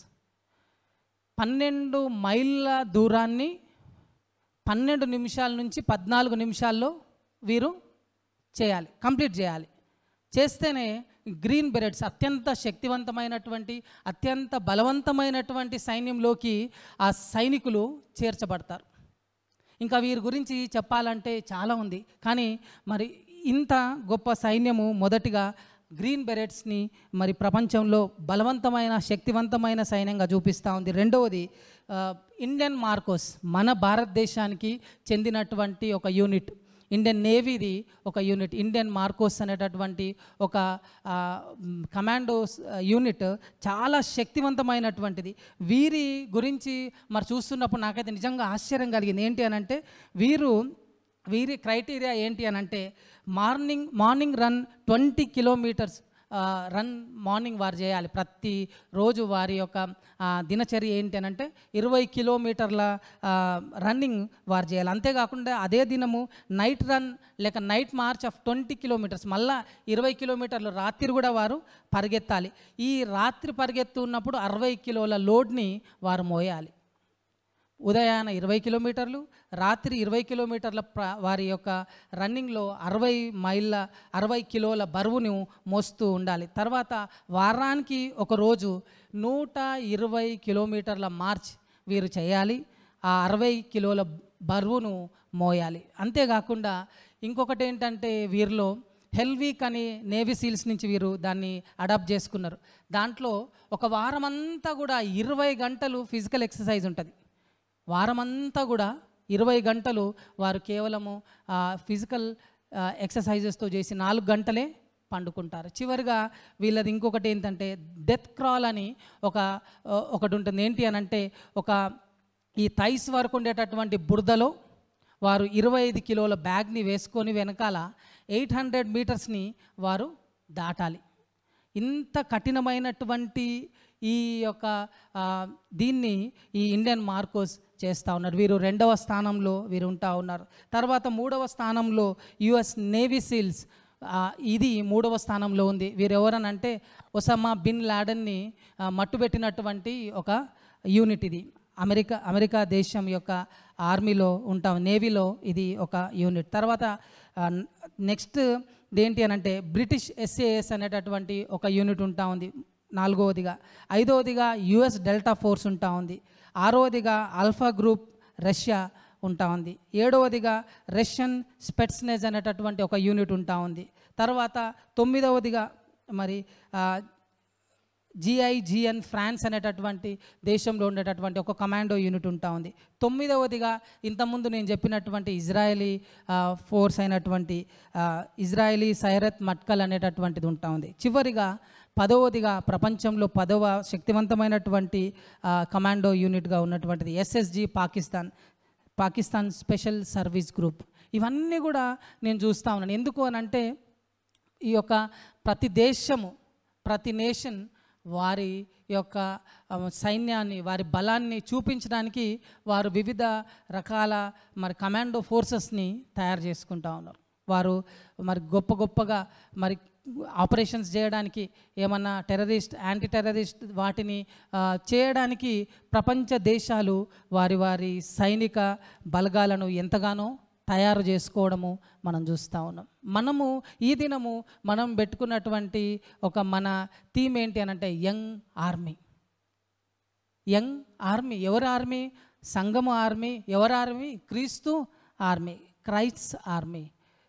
పన్నెండు మైళ్ళ దూరాన్ని పన్నెండు నిమిషాల నుంచి పద్నాలుగు నిమిషాల్లో వీరు చేయాలి కంప్లీట్ చేయాలి చేస్తేనే గ్రీన్ బెరెట్స్ అత్యంత శక్తివంతమైనటువంటి అత్యంత బలవంతమైనటువంటి సైన్యంలోకి ఆ సైనికులు చేర్చబడతారు ఇంకా వీరి గురించి చెప్పాలంటే చాలా ఉంది కానీ మరి ఇంత గొప్ప సైన్యము మొదటిగా గ్రీన్ బెరెట్స్ని మరి ప్రపంచంలో బలవంతమైన శక్తివంతమైన సైన్యంగా చూపిస్తూ ఉంది రెండవది ఆ, ఇండియన్ మార్కోస్ మన భారతదేశానికి చెందినటువంటి ఒక యూనిట్ ఇండియన్ నేవీది ఒక యూనిట్ ఇండియన్ మార్కోస్ అనేటటువంటి ఒక ఆ, మ్, కమాండోస్ ఆ, యూనిట్ చాలా శక్తివంతమైనటువంటిది వీరి గురించి మరి చూస్తున్నప్పుడు నాకైతే నిజంగా ఆశ్చర్యం కలిగింది ఏంటి అని అంటే వీరు వీరి క్రైటీరియా ఏంటి అని అంటే morning morning run twenty kilometres run morning వారు చేయాలి ప్రతి రోజు వారి యొక్క ఆ, దినచర్య ఏంటి అని అంటే ఇరవై కిలోమీటర్ల ఆ, రన్నింగ్ వారు చేయాలి అంతేకాకుండా అదే దినము నైట్ రన్ లేక night march of twenty kilometres మళ్ళా ఇరవై కిలోమీటర్లు రాత్రి కూడా వారు పరిగెత్తాలి ఈ రాత్రి పరిగెత్తున్నప్పుడు అరవై కిలోల లోడ్ని వారు మోయాలి ఉదయాన ఇరవై కిలోమీటర్లు రాత్రి ఇరవై కిలోమీటర్ల ప్ర వారి యొక్క రన్నింగ్లో అరవై మైళ్ళ అరవై కిలోల బరువును మోస్తూ ఉండాలి తర్వాత వారానికి ఒక రోజు నూట ఇరవై కిలోమీటర్ల మార్చ్ వీరు చేయాలి ఆ అరవై కిలోల బరువును మోయాలి అంతేకాకుండా ఇంకొకటి ఏంటంటే వీరిలో హెల్ వీక్ అని నేవీ సీల్స్ నుంచి వీరు దాన్ని అడాప్ట్ చేసుకున్నారు దాంట్లో ఒక వారం అంతా కూడా ఇరవై గంటలు ఫిజికల్ ఎక్సర్సైజ్ ఉంటుంది వారమంతా కూడా ఇరవై గంటలు వారు కేవలము ఫిజికల్ ఎక్సర్సైజెస్తో చేసి నాలుగు గంటలే పండుకుంటారు చివరిగా వీళ్ళది ఇంకొకటి ఏంటంటే డెత్ క్రాల్ అని ఒక ఆ, ఒకటి ఉంటుంది ఏంటి అని అంటే ఒక ఈ థైస్ వరకు ఉండేటటువంటి బురదలో వారు ఇరవై ఐదు కిలోల బ్యాగ్ని వేసుకొని వెనకాల ఎయిట్ హండ్రెడ్ మీటర్స్ని వారు దాటాలి ఇంత కఠినమైనటువంటి ఈ యొక్క ఆ, దీన్ని ఈ ఇండియన్ మార్కోస్ చేస్తూ ఉన్నారు వీరు రెండవ స్థానంలో వీరు ఉంటా ఉన్నారు తర్వాత మూడవ స్థానంలో యుఎస్ నేవీ సీల్స్ ఆ, ఇది మూడవ స్థానంలో ఉంది వీరు ఎవరనంటే ఒసామా బిన్ లాడన్ని ఆ, మట్టుబెట్టినటువంటి ఒక యూనిట్ ఇది అమెరికా అమెరికా దేశం యొక్క ఆర్మీలో ఉంటాం నేవీలో ఇది ఒక యూనిట్ తర్వాత నెక్స్ట్ ఏంటి అని అంటే బ్రిటిష్ ఎస్ఏఎస్ అనేటటువంటి ఒక యూనిట్ ఉంటా ఉంది నాలుగవదిగా ఐదవదిగా యుఎస్ డెల్టా ఫోర్స్ ఉంటా ఉంది ఆరవదిగా ఆల్ఫా గ్రూప్ రష్యా ఉంటా ఉంది ఏడవదిగా రష్యన్ స్పెట్స్నెజ్ అనేటటువంటి ఒక యూనిట్ ఉంటా ఉంది తర్వాత తొమ్మిదవదిగా మరి ఆ, జిఐజిఎన్ ఫ్రాన్స్ అనేటటువంటి దేశంలో ఉండేటటువంటి ఒక కమాండో యూనిట్ ఉంటా ఉంది తొమ్మిదవదిగా ఇంతకుముందు నేను చెప్పినటువంటి ఇజ్రాయలీ ఆ, ఫోర్స్ అయినటువంటి ఆ, ఇజ్రాయలీ సైరత్ మట్కల్ అనేటటువంటిది ఉంటా ఉంది చివరిగా పదవదిగా ప్రపంచంలో పదవ శక్తివంతమైనటువంటి ఆ, కమాండో యూనిట్గా ఉన్నటువంటిది SSG Pakistan Pakistan special service group ఇవన్నీ కూడా నేను చూస్తూ ఉన్నాను ఎందుకు అని అంటే ఈ యొక్క ప్రతి దేశము ప్రతి నేషన్ వారి యొక్క ఆ, సైన్యాన్ని వారి బలాన్ని చూపించడానికి వారు వివిధ రకాల మరి కమాండో ఫోర్సెస్ని తయారు చేసుకుంటా ఉన్నారు వారు మరి గొప్ప గొప్పగా మరి ఆపరేషన్స్ చేయడానికి ఏమన్నా టెర్రరిస్ట్ యాంటీ టెర్రరిస్ట్ వాటిని ఆ, చేయడానికి ప్రపంచ దేశాలు వారి వారి సైనిక బలగాలను ఎంతగానో తయారు చేసుకోవడము మనం చూస్తూ ఉన్నాం మనము ఈ దినము మనం పెట్టుకున్నటువంటి ఒక మన థీమ్ ఏంటి అని అంటే యంగ్ ఆర్మీ యంగ్ ఆర్మీ ఎవరు ఆర్మీ సంఘము ఆర్మీ ఎవరు ఆర్మీ క్రీస్తు ఆర్మీ క్రైస్ట్ ఆర్మీ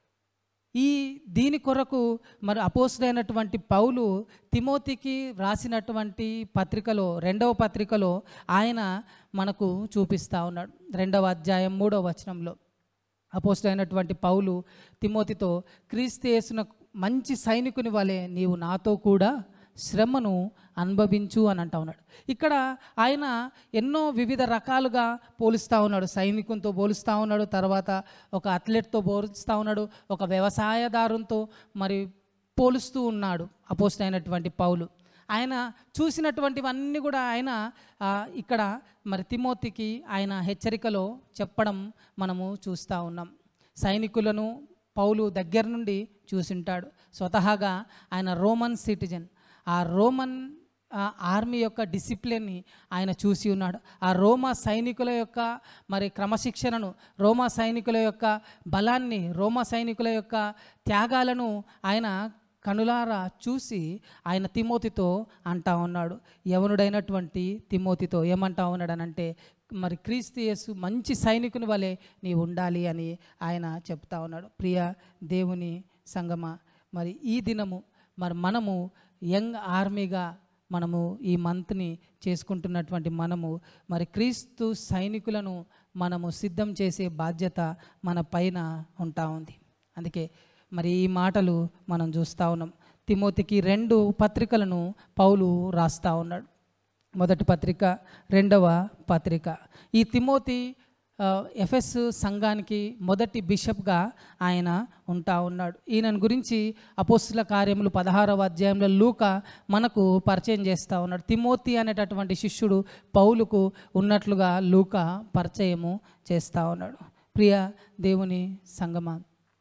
ఈ దీని కొరకు మరి అపోసుడైనటువంటి పౌలు తిమోతికి రాసినటువంటి పత్రికలో రెండవ పత్రికలో ఆయన మనకు చూపిస్తూ ఉన్నాడు రెండవ అధ్యాయం మూడవ వచనంలో అపోసుడైనటువంటి పౌలు తిమోతితో క్రీస్తు యేసున మంచి సైనికుని వలె నీవు నాతో కూడా శ్రమను అనుభవించు అని అంటా ఉన్నాడు ఇక్కడ ఆయన ఎన్నో వివిధ రకాలుగా పోలుస్తూ ఉన్నాడు సైనికునితో పోలుస్తూ ఉన్నాడు తర్వాత ఒక అథ్లెట్తో పోలుస్తూ ఉన్నాడు ఒక వ్యవసాయదారునితో మరి పోలుస్తూ ఉన్నాడు అపోస్ట్ అయినటువంటి పౌలు ఆయన చూసినటువంటివన్నీ కూడా ఆయన ఆ, ఇక్కడ మరి తిమోతికి ఆయన హెచ్చరికలో చెప్పడం మనము చూస్తూ ఉన్నాం సైనికులను పౌలు దగ్గర నుండి చూసింటాడు స్వతహాగా ఆయన రోమన్ సిటిజన్ ఆ రోమన్ ఆ ఆర్మీ యొక్క డిసిప్లిన్ని ఆయన చూసి ఉన్నాడు ఆ రోమా సైనికుల యొక్క మరి క్రమశిక్షణను రోమా సైనికుల యొక్క బలాన్ని రోమా సైనికుల యొక్క త్యాగాలను ఆయన కనులారా చూసి ఆయన తిమోతితో అంటా ఉన్నాడు యవనుడైనటువంటి తిమోతితో ఏమంటా ఉన్నాడు అని అంటే మరి క్రీస్తు యేసు మంచి సైనికుని వలె నీ ఉండాలి అని ఆయన చెప్తా ఉన్నాడు ప్రియ దేవుని సంగమ మరి ఈ దినము మరి మనము యంగ్ ఆర్మీగా మనము ఈ మంత్ని చేసుకుంటున్నటువంటి మనము మరి క్రీస్తు సైనికులను మనము సిద్ధం చేసే బాధ్యత మన పైన ఉంటా ఉంది అందుకే మరి ఈ మాటలు మనం చూస్తూ ఉన్నాం తిమోతికి రెండు పత్రికలను పౌలు రాస్తా ఉన్నాడు మొదటి పత్రిక రెండవ పత్రిక ఈ తిమోతి ఆ, ఎఫెస్ సంఘానికి మొదటి బిషప్గా ఆయన ఉంటా ఉన్నాడు ఈయన గురించి అపోస్తుల కార్యములు పదహారవ అధ్యాయంలో లూక మనకు పరిచయం చేస్తూ ఉన్నాడు తిమోతి అనేటటువంటి శిష్యుడు పౌలుకు ఉన్నట్లుగా లూక పరిచయము చేస్తూ ఉన్నాడు ప్రియ దేవుని సంగమా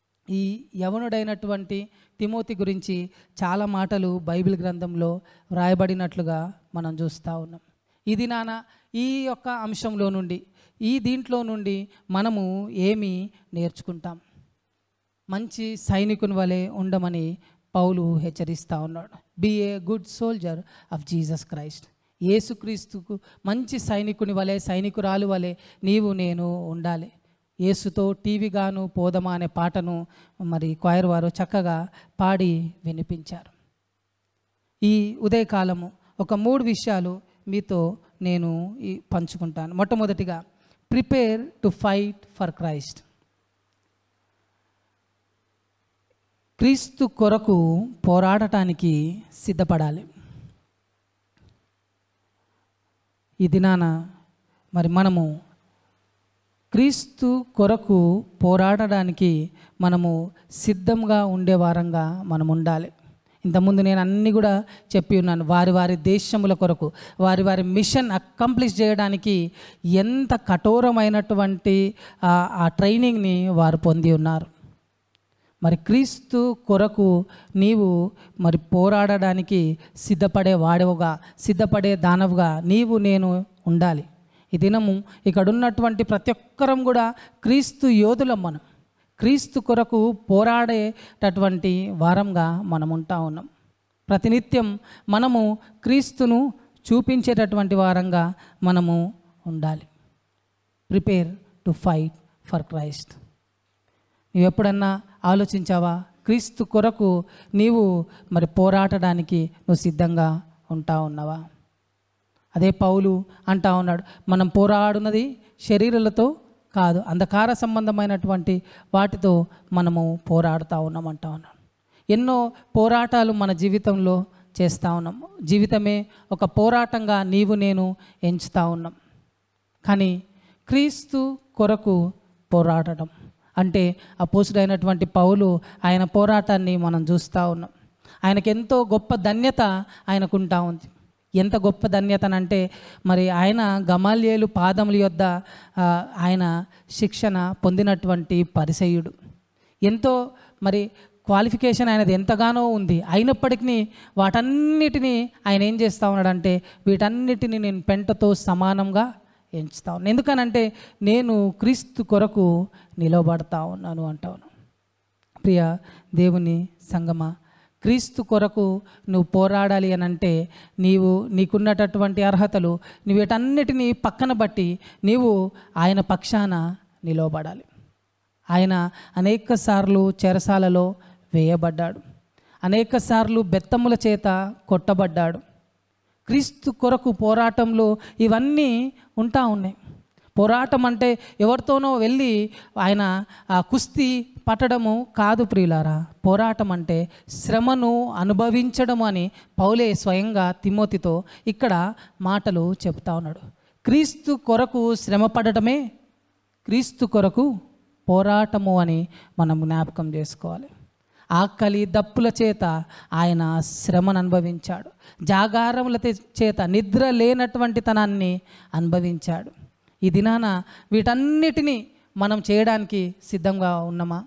ఈ యవనుడైనటువంటి తిమోతి గురించి చాలా మాటలు బైబిల్ గ్రంథంలో వ్రాయబడినట్లుగా మనం చూస్తూ ఉన్నాం ఇది నాన్న ఈ యొక్క అంశంలో నుండి ఈ దీంట్లో నుండి మనము ఏమి నేర్చుకుంటాం మంచి సైనికుని వలె ఉండమని పౌలు హెచ్చరిస్తూ ఉన్నాడు be a good soldier of Jesus Christ యేసుక్రీస్తుకు మంచి సైనికుని వలె సైనికురాలు వలె నీవు నేను ఉండాలి యేసుతో టీవీగాను పోదమా అనే పాటను మరి క్వైర్ వారు చక్కగా పాడి వినిపించారు ఈ ఉదయకాలము ఒక మూడు విషయాలు మీతో నేను ఈ పంచుకుంటాను మొట్టమొదటిగా prepare to fight for Christ క్రీస్తు కొరకు పోరాడటానికి సిద్ధపడాలి ఈ దినాన మరి మనము క్రీస్తు కొరకు పోరాడడానికి మనము సిద్ధంగా ఉండే వారంగా మనం ఉండాలి ఇంతకుముందు నేను అన్నీ కూడా చెప్పి ఉన్నాను వారి వారి దేశముల కొరకు వారి వారి మిషన్ అకంప్లిష్ చేయడానికి ఎంత కఠోరమైనటువంటి ఆ- ఆ ట్రైనింగ్ని వారు పొంది ఉన్నారు మరి క్రీస్తు కొరకు నీవు మరి పోరాడడానికి సిద్ధపడే వాడవుగా సిద్ధపడే దానవుగా నీవు నేను ఉండాలి ఈ దినము ఇక్కడ ఉన్నటువంటి ప్రతి ఒక్కరం కూడా క్రీస్తు యోధులం మనం క్రీస్తు కొరకు పోరాడేటటువంటి వారంగా మనం ఉంటా ఉన్నాం ప్రతినిత్యం మనము క్రీస్తును చూపించేటటువంటి వారంగా మనము ఉండాలి prepare to fight for Christ నీవు ఎప్పుడన్నా ఆలోచించావా క్రీస్తు కొరకు నీవు మరి పోరాటడానికి నువ్వు సిద్ధంగా ఉంటా ఉన్నావా అదే పౌలు అంటా ఉన్నాడు మనం పోరాడున్నది శరీరాలతో కాదు అంధకార సంబంధమైనటువంటి వాటితో మనము పోరాడుతూ ఉన్నామంటా ఉన్నాడు ఎన్నో పోరాటాలు మన జీవితంలో చేస్తూ ఉన్నాం జీవితమే ఒక పోరాటంగా నీవు నేను ఎంచుతా ఉన్నాం కానీ క్రీస్తు కొరకు పోరాడటం అంటే అపోసుడైనటువంటి పౌలు ఆయన పోరాటాన్ని మనం చూస్తూ ఉన్నాం ఆయనకి ఎంతో గొప్ప ధన్యత ఆయనకుంటా ఉంది ఎంత గొప్ప ధన్యతనంటే మరి ఆయన గమాల్యేలు పాదముల యొద్ద ఆ, ఆయన శిక్షణ పొందినటువంటి పరిసయుడు ఎంతో మరి క్వాలిఫికేషన్ ఆయనది ఎంతగానో ఉంది అయినప్పటికీ వాటన్నిటినీ ఆయన ఏం చేస్తూ ఉన్నాడంటే వీటన్నిటిని నేను పెంటతో సమానంగా ఎంచుతా ఉన్నాను ఎందుకనంటే నేను క్రీస్తు కొరకు నిలబడతా ఉన్నాను అంటాను ప్రియ దేవుని సంగమా క్రీస్తు కొరకు నువ్వు పోరాడాలి అని అంటే నీవు నీకున్నటటువంటి అర్హతలు నువ్వు వీటన్నిటినీ పక్కన బట్టి నీవు ఆయన పక్షాన నిలవబడాలి ఆయన అనేక సార్లు చెరసాలలో వేయబడ్డాడు అనేక సార్లు బెత్తముల చేత కొట్టబడ్డాడు క్రీస్తు కొరకు పోరాటంలో ఇవన్నీ ఉంటా ఉన్నాయి పోరాటం అంటే ఎవరితోనో వెళ్ళి ఆయన ఆ కుస్తీ పట్టడము కాదు ప్రియులారా పోరాటం అంటే శ్రమను అనుభవించడం అని పౌలే స్వయంగా తిమోతితో ఇక్కడ మాటలు చెప్తా ఉన్నాడు క్రీస్తు కొరకు శ్రమ పడటమే క్రీస్తు కొరకు పోరాటము అని మనం జ్ఞాపకం చేసుకోవాలి ఆకలి దప్పుల చేత ఆయన శ్రమను అనుభవించాడు జాగారముల తే- చేత నిద్ర లేనటువంటి తనాన్ని అనుభవించాడు ఈ దినాన వీటన్నిటినీ మనం చేయడానికి సిద్ధంగా ఉన్నామా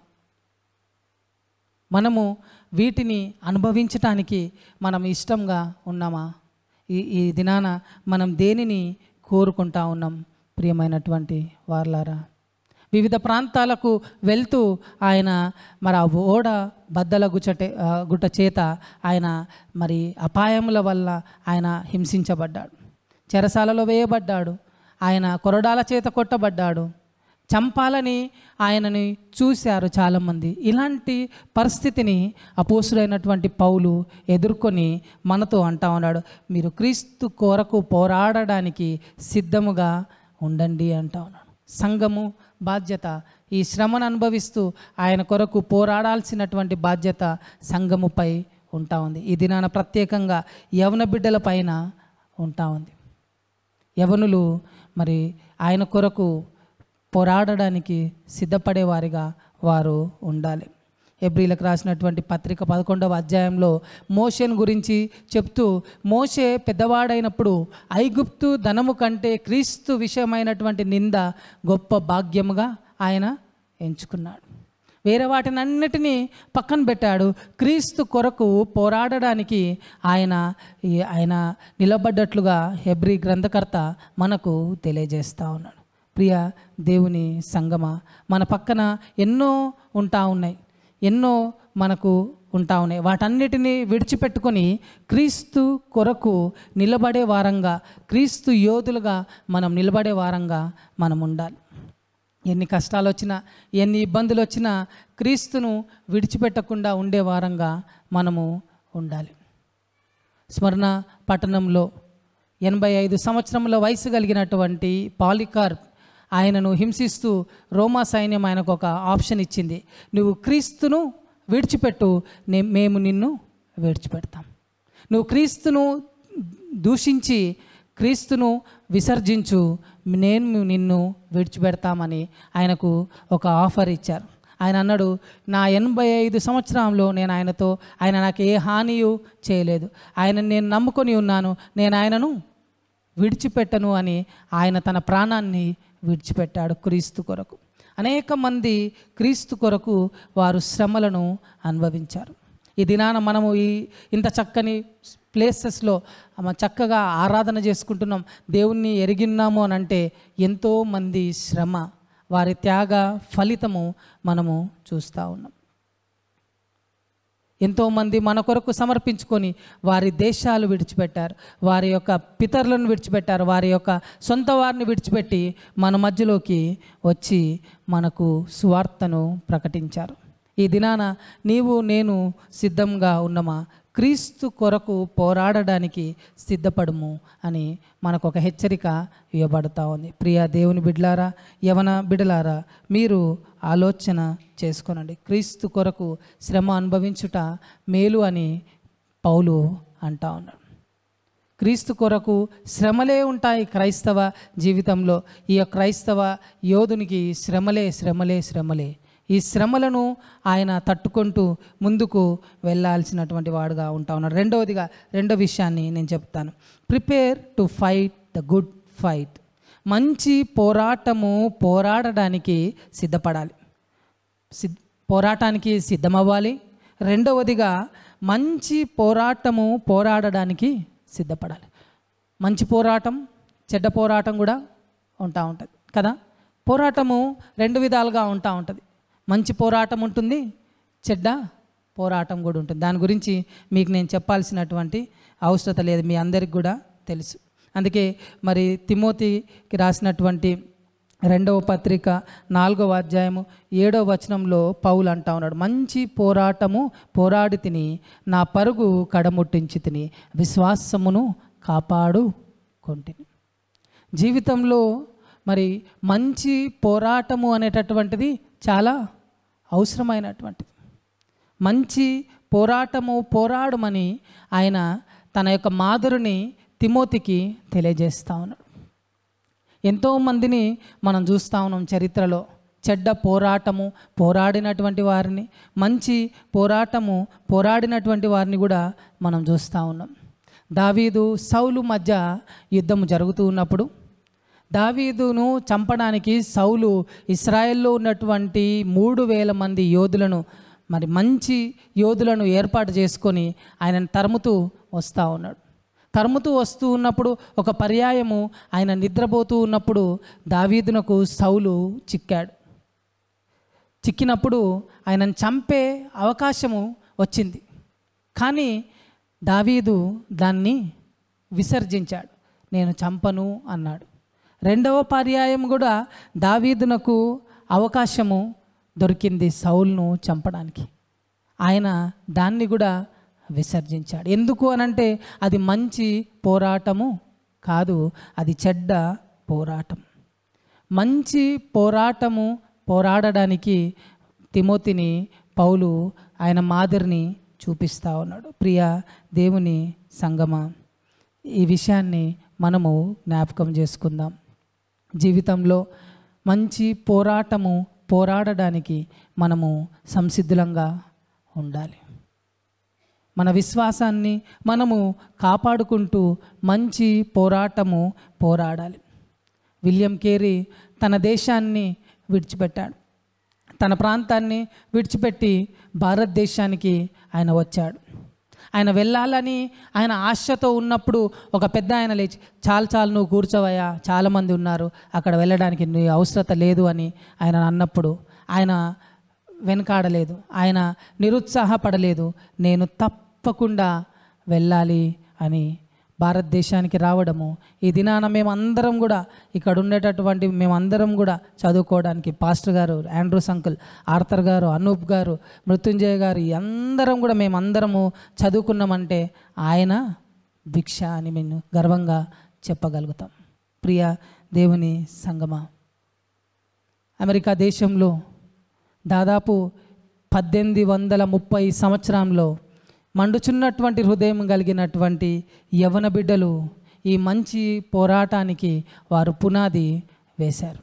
మనము వీటిని అనుభవించటానికి మనం ఇష్టంగా ఉన్నామా ఈ ఈ దినాన మనం దేనిని కోరుకుంటా ఉన్నాం ప్రియమైనటువంటి వార్లారా వివిధ ప్రాంతాలకు వెళ్తూ ఆయన మరి ఆ ఓడ బద్దల గుచ్చటే ఆ, గుట్ట చేత ఆయన మరి అపాయముల వల్ల ఆయన హింసించబడ్డాడు చెరసాలలో వేయబడ్డాడు ఆయన కొరడాల చేత కొట్టబడ్డాడు చంపాలని ఆయనని చూశారు చాలామంది ఇలాంటి పరిస్థితిని అపోసుడైనటువంటి పౌలు ఎదుర్కొని మనతో అంటా ఉన్నాడు మీరు క్రీస్తు కొరకు పోరాడడానికి సిద్ధముగా ఉండండి అంటా ఉన్నాడు సంఘము బాధ్యత ఈ శ్రమను అనుభవిస్తూ ఆయన కొరకు పోరాడాల్సినటువంటి బాధ్యత సంఘముపై ఉంటా ఉంది ఈ దినాన ప్రత్యేకంగా యవన బిడ్డల పైన ఉంటా ఉంది యవనులు మరి ఆయన కొరకు పోరాడడానికి సిద్ధపడేవారిగా వారు ఉండాలి ఎబ్రిలకు రాసినటువంటి పత్రిక పదకొండవ అధ్యాయంలో మోషేను గురించి చెప్తూ మోషే పెద్దవాడైనప్పుడు ఐగుప్తు ధనము కంటే క్రీస్తు విషయమైనటువంటి నింద గొప్ప భాగ్యముగా ఆయన ఎంచుకున్నాడు వేరే వాటిని అన్నిటినీ పక్కన పెట్టాడు క్రీస్తు కొరకు పోరాడడానికి ఆయన ఈ- ఆయన నిలబడ్డట్లుగా హెబ్రి గ్రంథకర్త మనకు తెలియజేస్తూ ఉన్నాడు ప్రియ దేవుని సంగమ మన పక్కన ఎన్నో ఉంటా ఉన్నాయి ఎన్నో మనకు ఉంటా ఉన్నాయి వాటన్నిటినీ విడిచిపెట్టుకొని క్రీస్తు కొరకు నిలబడే వారంగా క్రీస్తు యోధులుగా మనం నిలబడే వారంగా మనం ఉండాలి ఎన్ని కష్టాలు వచ్చినా ఎన్ని ఇబ్బందులు వచ్చినా క్రీస్తును విడిచిపెట్టకుండా ఉండే వారంగా మనము ఉండాలి స్మరణ పట్టణంలో ఎనభై ఐదు సంవత్సరముల వయసు కలిగినటువంటి పాలికార్ప్ ఆయనను హింసిస్తూ రోమా సైన్యం ఆయనకు ఒక ఆప్షన్ ఇచ్చింది నువ్వు క్రీస్తును విడిచిపెట్టు నే మేము నిన్ను విడిచిపెడతాం నువ్వు క్రీస్తును దూషించి క్రీస్తును విసర్జించు నేను నిన్ను విడిచిపెడతామని ఆయనకు ఒక ఆఫర్ ఇచ్చారు ఆయన అన్నాడు నా ఎనభై ఐదు సంవత్సరంలో నేను ఆయనతో ఆయన నాకు ఏ హానియు చేయలేదు ఆయన నేను నమ్ముకొని ఉన్నాను నేను ఆయనను విడిచిపెట్టను అని ఆయన తన ప్రాణాన్ని విడిచిపెట్టాడు క్రీస్తు కొరకు అనేక మంది క్రీస్తు కొరకు వారు శ్రమలను అనుభవించారు ఈ దినాన మనము ఈ ఇంత చక్కని ప్లేసెస్లో మ- చక్కగా ఆరాధన చేసుకుంటున్నాం దేవుణ్ణి ఎరిగిన్నాము అని అంటే ఎంతోమంది శ్రమ వారి త్యాగ ఫలితము మనము చూస్తూ ఉన్నాం ఎంతోమంది మన కొరకు సమర్పించుకొని వారి దేశాలు విడిచిపెట్టారు వారి యొక్క పితరులను విడిచిపెట్టారు వారి యొక్క సొంత వారిని విడిచిపెట్టి మన మధ్యలోకి వచ్చి మనకు సువార్తను ప్రకటించారు ఈ దినాన నీవు నేను సిద్ధంగా ఉన్నమా క్రీస్తు కొరకు పోరాడడానికి సిద్ధపడము అని మనకు ఒక హెచ్చరిక ఇవ్వబడతా ఉంది ప్రియ దేవుని బిడ్డలారా యవన బిడ్డలారా మీరు ఆలోచన చేసుకోనండి క్రీస్తు కొరకు శ్రమ అనుభవించుట మేలు అని పౌలు అంటా ఉన్నాడు క్రీస్తు కొరకు శ్రమలే ఉంటాయి క్రైస్తవ జీవితంలో ఈ యొక్క క్రైస్తవ యోధునికి శ్రమలే శ్రమలే శ్రమలే ఈ శ్రమలను ఆయన తట్టుకుంటూ ముందుకు వెళ్ళాల్సినటువంటి వాడుగా ఉంటా ఉన్నాడు రెండవదిగా రెండో విషయాన్ని నేను చెప్తాను prepare to fight the good fight మంచి పోరాటము పోరాడడానికి సిద్ధపడాలి సిద్ పోరాటానికి సిద్ధమవ్వాలి రెండవదిగా మంచి పోరాటము పోరాడడానికి సిద్ధపడాలి మంచి పోరాటం చెడ్డ పోరాటం కూడా ఉంటా ఉంటుంది కదా పోరాటము రెండు విధాలుగా ఉంటా ఉంటుంది మంచి పోరాటం ఉంటుంది చెడ్డ పోరాటం కూడా ఉంటుంది దాని గురించి మీకు నేను చెప్పాల్సినటువంటి అవసరత లేదు మీ అందరికి కూడా తెలుసు అందుకే మరి తిమోతికి రాసినటువంటి రెండవ పత్రిక నాలుగవ అధ్యాయము ఏడవ వచనంలో పౌలు అంటా ఉన్నాడు మంచి పోరాటము పోరాడి తిని నా పరుగు కడముట్టించి తిని విశ్వాసమును కాపాడు కొంటిని జీవితంలో మరి మంచి పోరాటము అనేటటువంటిది చాలా అవసరమైనటువంటిది మంచి పోరాటము పోరాడమని ఆయన తన యొక్క మాధురిని తిమోతికి తెలియజేస్తా ఉన్నాడు ఎంతోమందిని మనం చూస్తూ ఉన్నాం చరిత్రలో చెడ్డ పోరాటము పోరాడినటువంటి వారిని మంచి పోరాటము పోరాడినటువంటి వారిని కూడా మనం చూస్తూ ఉన్నాం దావీదు సౌలు మధ్య యుద్ధం జరుగుతూ ఉన్నప్పుడు దావీదును చంపడానికి సౌలు ఇస్రాయెల్లో ఉన్నటువంటి మూడు వేల మంది యోధులను మరి మంచి యోధులను ఏర్పాటు చేసుకొని ఆయనను తరుముతూ వస్తూ ఉన్నాడు తరుముతూ వస్తూ ఉన్నప్పుడు ఒక పర్యాయము ఆయన నిద్రపోతూ ఉన్నప్పుడు దావీదునకు సౌలు చిక్కాడు చిక్కినప్పుడు ఆయనను చంపే అవకాశము వచ్చింది కానీ దావీదు దాన్ని విసర్జించాడు నేను చంపను అన్నాడు రెండవ పర్యాయం కూడా దావీదునకు అవకాశము దొరికింది సౌల్ను చంపడానికి ఆయన దాన్ని కూడా విసర్జించాడు ఎందుకు అనంటే అది మంచి పోరాటము కాదు అది చెడ్డ పోరాటం మంచి పోరాటము పోరాడడానికి తిమోతిని పౌలు ఆయన మాదిరిని చూపిస్తూ ఉన్నాడు ప్రియ దేవుని సంగమ ఈ విషయాన్ని మనము జ్ఞాపకం చేసుకుందాం జీవితంలో మంచి పోరాటము పోరాడడానికి మనము సంసిద్ధులంగా ఉండాలి మన విశ్వాసాన్ని మనము కాపాడుకుంటూ మంచి పోరాటము పోరాడాలి విలియం కేరీ తన దేశాన్ని విడిచిపెట్టాడు తన ప్రాంతాన్ని విడిచిపెట్టి భారతదేశానికి ఆయన వచ్చాడు ఆయన వెళ్ళాలని ఆయన ఆశతో ఉన్నప్పుడు ఒక పెద్ద ఆయన లేచి చాలు చాలు నువ్వు కూర్చోవయ్యా చాలామంది ఉన్నారు అక్కడ వెళ్ళడానికి నీ అవసరత లేదు అని ఆయన అన్నప్పుడు ఆయన వెనకాడలేదు ఆయన నిరుత్సాహపడలేదు నేను తప్పకుండా వెళ్ళాలి అని భారతదేశానికి రావడము ఈ దినాన మేమందరం కూడా ఇక్కడ ఉండేటటువంటి మేమందరం కూడా చదువుకోవడానికి పాస్టర్ గారు ఆండ్రూస్ అంకుల్ ఆర్థర్ గారు అనూప్ గారు మృత్యుంజయ గారు ఈ అందరం కూడా మేమందరము చదువుకున్నామంటే ఆయన భిక్ష అని మేము గర్వంగా చెప్పగలుగుతాం ప్రియ దేవుని సంగమా అమెరికా దేశంలో దాదాపు పద్దెనిమిది వందల ముప్పై సంవత్సరంలో మండుచున్నటువంటి హృదయం కలిగినటువంటి యవన బిడ్డలు ఈ మంచి పోరాటానికి వారు పునాది వేశారు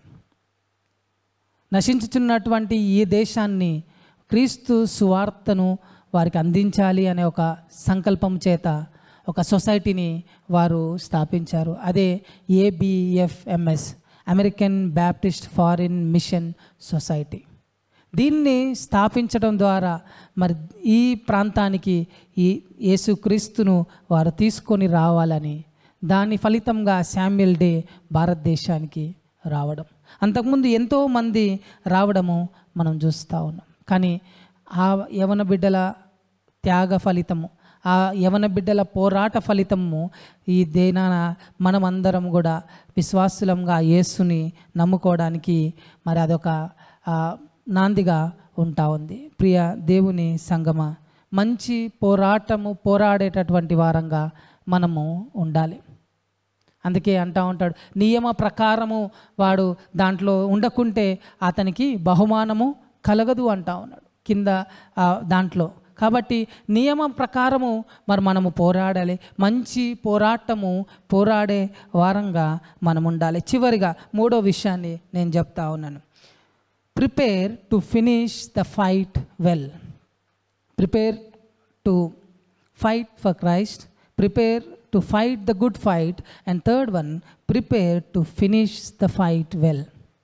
నశించుచున్నటువంటి ఈ దేశాన్ని క్రీస్తు సువార్తను వారికి అందించాలి అనే ఒక సంకల్పం చేత ఒక సొసైటీని వారు స్థాపించారు అదే ABFMS American Baptist foreign mission society దీన్ని స్థాపించడం ద్వారా మరి ఈ ప్రాంతానికి ఈ యేసుక్రీస్తును వారు తీసుకొని రావాలని దాని ఫలితంగా శామ్యుల్ డే భారతదేశానికి రావడం అంతకుముందు ఎంతోమంది రావడము మనం చూస్తూ ఉన్నాం కానీ ఆ యవన బిడ్డల త్యాగ ఫలితము ఆ యవన బిడ్డల పోరాట ఫలితము ఈ దేనాన మనమందరం కూడా విశ్వాసులంగా యేసుని నమ్ముకోవడానికి మరి అదొక ఆ, నాందిగా ఉంటా ఉంది ప్రియ దేవుని సంగమ మంచి పోరాటము పోరాడేటటువంటి వారంగా మనము ఉండాలి అందుకే అంటా ఉంటాడు నియమ ప్రకారము వాడు దాంట్లో ఉండకుంటే అతనికి బహుమానము కలగదు అంటా ఉన్నాడు కింద ఆ, దాంట్లో కాబట్టి నియమం ప్రకారము మరి మనము పోరాడాలి మంచి పోరాటము పోరాడే వారంగా మనం ఉండాలి చివరిగా మూడో విషయాన్ని నేను చెప్తా ఉన్నాను prepare to finish the fight well prepare to fight for Christ prepare to fight the good fight and third one prepare to finish the fight well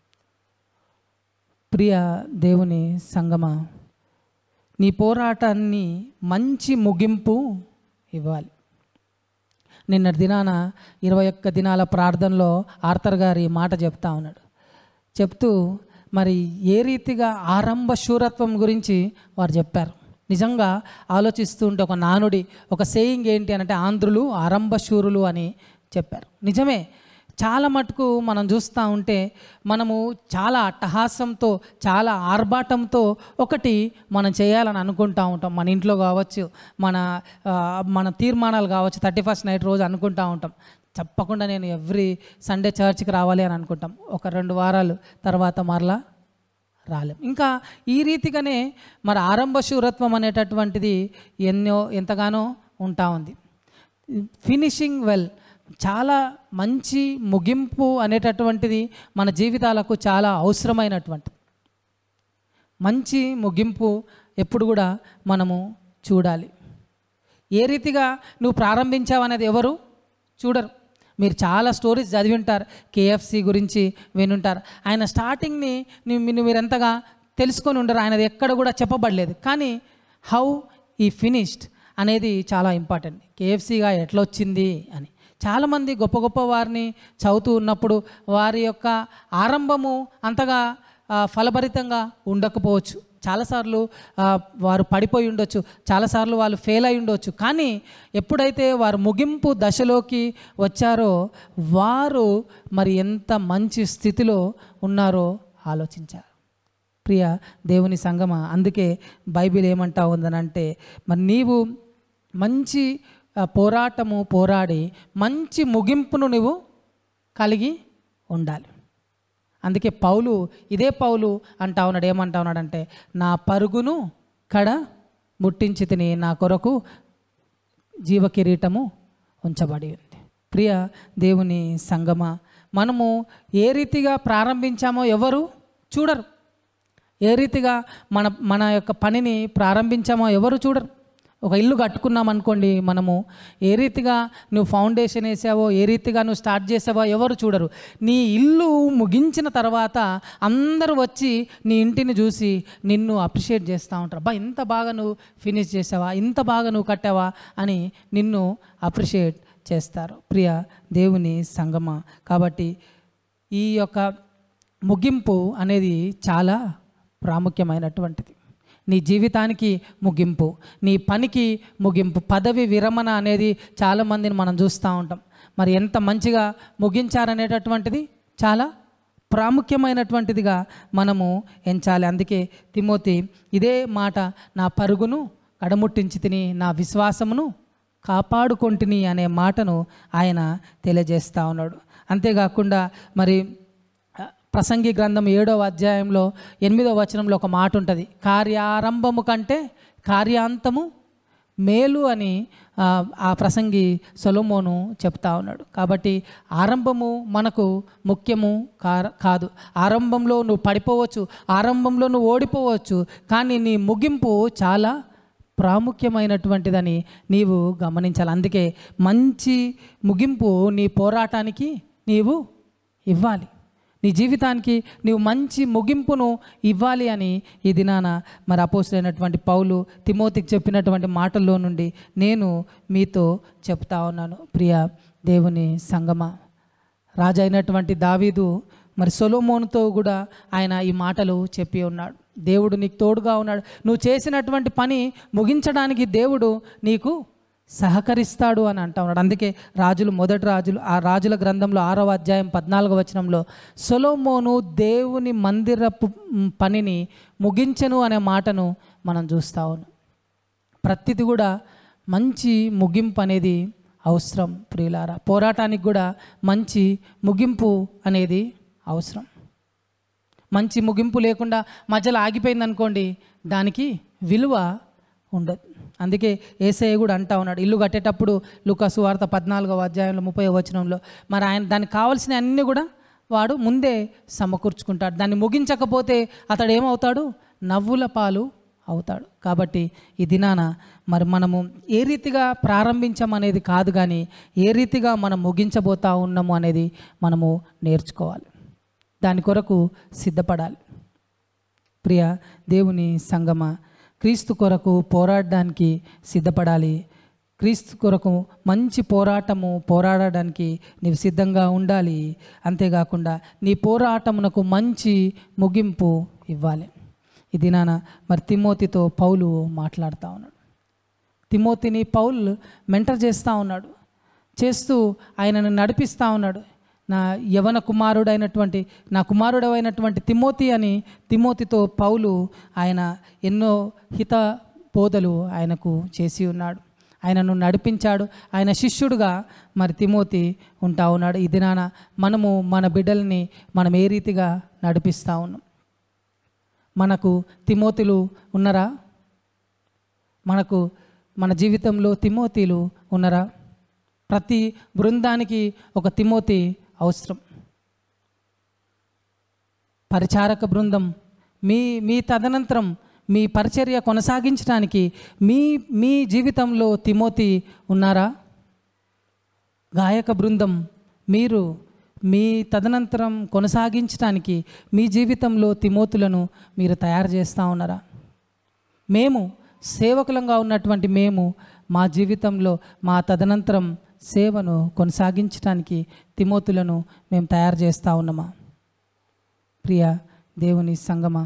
ప్రియ దేవుని సంగమా నీ పోరాటాన్ని మంచి ముగింపు ఇవ్వాలి నిన్నటి దినాన ఇరవై ఒక్క దినాల ప్రార్థనలో ఆర్థర్ గారి మాట చెప్తా ఉన్నాడు చెప్తూ మరి ఏ రీతిగా ఆరంభ శూరత్వం గురించి వారు చెప్పారు నిజంగా ఆలోచిస్తూ ఉంటే ఒక నానుడి ఒక సేయింగ్ ఏంటి అని అంటే ఆంధ్రులు ఆరంభ శూరులు అని చెప్పారు నిజమే చాలా మటుకు మనం చూస్తూ ఉంటే మనము చాలా అట్టహాసంతో చాలా ఆర్భాటంతో ఒకటి మనం చేయాలని అనుకుంటా ఉంటాం మన ఇంట్లో కావచ్చు మన ఆ, మన తీర్మానాలు కావచ్చు థర్టీ ఫస్ట్ నైట్ రోజు అనుకుంటా ఉంటాం తప్పకుండా నేను ఎవ్రీ సండే చర్చ్కి రావాలి అని అనుకుంటాం ఒక రెండు వారాలు తర్వాత మరలా రాలేం ఇంకా ఈ రీతిగానే మరి ఆరంభ శూరత్వం అనేటటువంటిది ఎన్నో ఎంతగానో ఉంటా ఉంది ఫినిషింగ్ వెల్ చాలా మంచి ముగింపు అనేటటువంటిది మన జీవితాలకు చాలా అవసరమైనటువంటిది మంచి ముగింపు ఎప్పుడు కూడా మనము చూడాలి ఏ రీతిగా నువ్వు ప్రారంభించావు అనేది ఎవరు చూడరు మీరు చాలా స్టోరీస్ చదివి ఉంటారు కేఎఫ్సి గురించి వినుంటారు ఆయన స్టార్టింగ్ని నీ- మీరు ఎంతగా తెలుసుకొని ఉండరు ఆయనది ఎక్కడ కూడా చెప్పబడలేదు కానీ హౌ ఈ ఫినిష్డ్ అనేది చాలా ఇంపార్టెంట్ కేఎఫ్సిగా ఎట్లా వచ్చింది అని చాలామంది గొప్ప గొప్ప వారిని చదువుతూ ఉన్నప్పుడు వారి యొక్క ఆరంభము అంతగా ఆ, ఫలభరితంగా ఉండకపోవచ్చు చాలాసార్లు ఆ, వారు పడిపోయి ఉండొచ్చు చాలాసార్లు వాళ్ళు ఫెయిల్ అయి ఉండొచ్చు కానీ ఎప్పుడైతే వారు ముగింపు దశలోకి వచ్చారో వారు మరి ఎంత మంచి స్థితిలో ఉన్నారో ఆలోచించారు ప్రియ దేవుని సంగమ అందుకే బైబిల్ ఏమంటా ఉందనంటే మరి నీవు మంచి ఆ, పోరాటము పోరాడి మంచి ముగింపును నువ్వు కలిగి ఉండాలి అందుకే పౌలు ఇదే పౌలు అంటా ఉన్నాడు ఏమంటా ఉన్నాడంటే నా పరుగును కడ ముట్టించి తిని నా కొరకు జీవ కిరీటము ఉంచబడి ఉంది ప్రియ దేవుని సంగమ మనము ఏ రీతిగా ప్రారంభించామో ఎవరు చూడరు ఏ రీతిగా మన మన యొక్క పనిని ప్రారంభించామో ఎవరు చూడరు ఒక ఇల్లు కట్టుకున్నాం అనుకోండి మనము ఏ రీతిగా నువ్వు ఫౌండేషన్ వేసావో ఏ రీతిగా నువ్వు స్టార్ట్ చేసావో ఎవరు చూడరు నీ ఇల్లు ముగించిన తర్వాత అందరూ వచ్చి నీ ఇంటిని చూసి నిన్ను అప్రిషియేట్ చేస్తూ ఉంటారు అబ్బా ఇంత బాగా నువ్వు ఫినిష్ చేసావా ఇంత బాగా నువ్వు కట్టావా అని నిన్ను అప్రిషియేట్ చేస్తారు ప్రియ దేవుని సంగమ కాబట్టి ఈ యొక్క ముగింపు అనేది చాలా ప్రాముఖ్యమైనటువంటిది నీ జీవితానికి ముగింపు నీ పనికి ముగింపు పదవి విరమణ అనేది చాలామందిని మనం చూస్తూ ఉంటాం మరి ఎంత మంచిగా ముగించారనేటటువంటిది చాలా ప్రాముఖ్యమైనటువంటిదిగా మనము ఎంచాలి అందుకే తిమోతి ఇదే మాట నా పరుగును కడముట్టించి తిని నా విశ్వాసమును కాపాడుకొంటిని అనే మాటను ఆయన తెలియజేస్తూ ఉన్నాడు అంతేకాకుండా మరి ఆ, ప్రసంగి గ్రంథం ఏడవ అధ్యాయంలో ఎనిమిదవ వచనంలో ఒక మాట ఉంటుంది కార్యారంభము కంటే కార్యాంతము మేలు అని ఆ, ఆ ప్రసంగి సొలొమోను చెప్తా ఉన్నాడు కాబట్టి ఆరంభము మనకు ముఖ్యము కా- కాదు ఆరంభంలో నువ్వు పడిపోవచ్చు ఆరంభంలో నువ్వు ఓడిపోవచ్చు కానీ నీ ముగింపు చాలా ప్రాముఖ్యమైనటువంటిదని నీవు గమనించాలి అందుకే మంచి ముగింపు నీ పోరాటానికి నీవు ఇవ్వాలి నీ జీవితానికి నీవు మంచి ముగింపును ఇవ్వాలి అని ఈ దినాన మరి అపోసరైనటువంటి పౌలు తిమోతికి చెప్పినటువంటి మాటల్లో నుండి నేను మీతో చెప్తా ఉన్నాను ప్రియ దేవుని సంగమ రాజు అయినటువంటి దావీదు మరి సొలోమోనుతో కూడా ఆయన ఈ మాటలు చెప్పి ఉన్నాడు దేవుడు నీకు తోడుగా ఉన్నాడు నువ్వు చేసినటువంటి పని ముగించడానికి దేవుడు నీకు సహకరిస్తాడు అని అంటా ఉన్నాడు అందుకే రాజులు మొదటి రాజులు ఆ రాజుల గ్రంథంలో ఆరవ అధ్యాయం పద్నాలుగవ వచనంలో సొలోమోను దేవుని మందిరపు మ్, పనిని ముగించెను అనే మాటను మనం చూస్తా ఉన్నాం ప్రతిది కూడా మంచి ముగింపు అనేది అవసరం ప్రియులారా పోరాటానికి కూడా మంచి ముగింపు అనేది అవసరం మంచి ముగింపు లేకుండా మధ్యలో ఆగిపోయింది అనుకోండి దానికి విలువ ఉండదు అందుకే ఏసయ్య కూడా అంటా ఉన్నాడు ఇల్లు కట్టేటప్పుడు లుకాసు వార్త పద్నాలుగవ అధ్యాయంలో ముప్పై వచనంలో మరి ఆయన దానికి కావాల్సిన అన్నీ కూడా వాడు ముందే సమకూర్చుకుంటాడు దాన్ని ముగించకపోతే అతడు ఏమవుతాడు నవ్వుల పాలు అవుతాడు కాబట్టి ఈ దినాన మరి మనము ఏ రీతిగా ప్రారంభించమనేది కాదు కానీ ఏ రీతిగా మనం ముగించబోతా ఉన్నాము అనేది మనము నేర్చుకోవాలి దాని కొరకు సిద్ధపడాలి ప్రియ దేవుని సంగమ క్రీస్తు కొరకు పోరాడడానికి సిద్ధపడాలి క్రీస్తు కొరకు మంచి పోరాటము పోరాడడానికి నీవు సిద్ధంగా ఉండాలి అంతేకాకుండా నీ పోరాటమునకు మంచి ముగింపు ఇవ్వాలి ఈ దినాన మరి తిమోతితో పౌలు మాట్లాడుతూ ఉన్నాడు తిమోతిని పౌలు మెంటర్ చేస్తూ ఉన్నాడు చేస్తూ ఆయనను నడిపిస్తూ ఉన్నాడు నా యవన కుమారుడైనటువంటి నా కుమారుడైనటువంటి తిమోతి అని తిమోతితో పౌలు ఆయన ఎన్నో హిత బోధలు ఆయనకు చేసి ఉన్నాడు ఆయనను నడిపించాడు ఆయన శిష్యుడుగా మరి తిమోతి ఉంటా ఉన్నాడు ఈ దినాన మనము మన బిడ్డల్ని మనం ఏ రీతిగా నడిపిస్తూ ఉన్నాం మనకు తిమోతులు ఉన్నారా మనకు మన జీవితంలో తిమోతిలు ఉన్నారా ప్రతి బృందానికి ఒక తిమోతి అవసరం పరిచారక బృందం మీ మీ తదనంతరం మీ పరిచర్య కొనసాగించడానికి మీ మీ జీవితంలో తిమోతి ఉన్నారా గాయక బృందం మీరు మీ తదనంతరం కొనసాగించడానికి మీ జీవితంలో తిమోతులను మీరు తయారు చేస్తూ ఉన్నారా మేము సేవకులంగా ఉన్నటువంటి మేము మా జీవితంలో మా తదనంతరం సేవను కొనసాగించడానికి తిమోతులను మేము తయారు చేస్తూ ఉన్నామా ప్రియ దేవుని సంగమా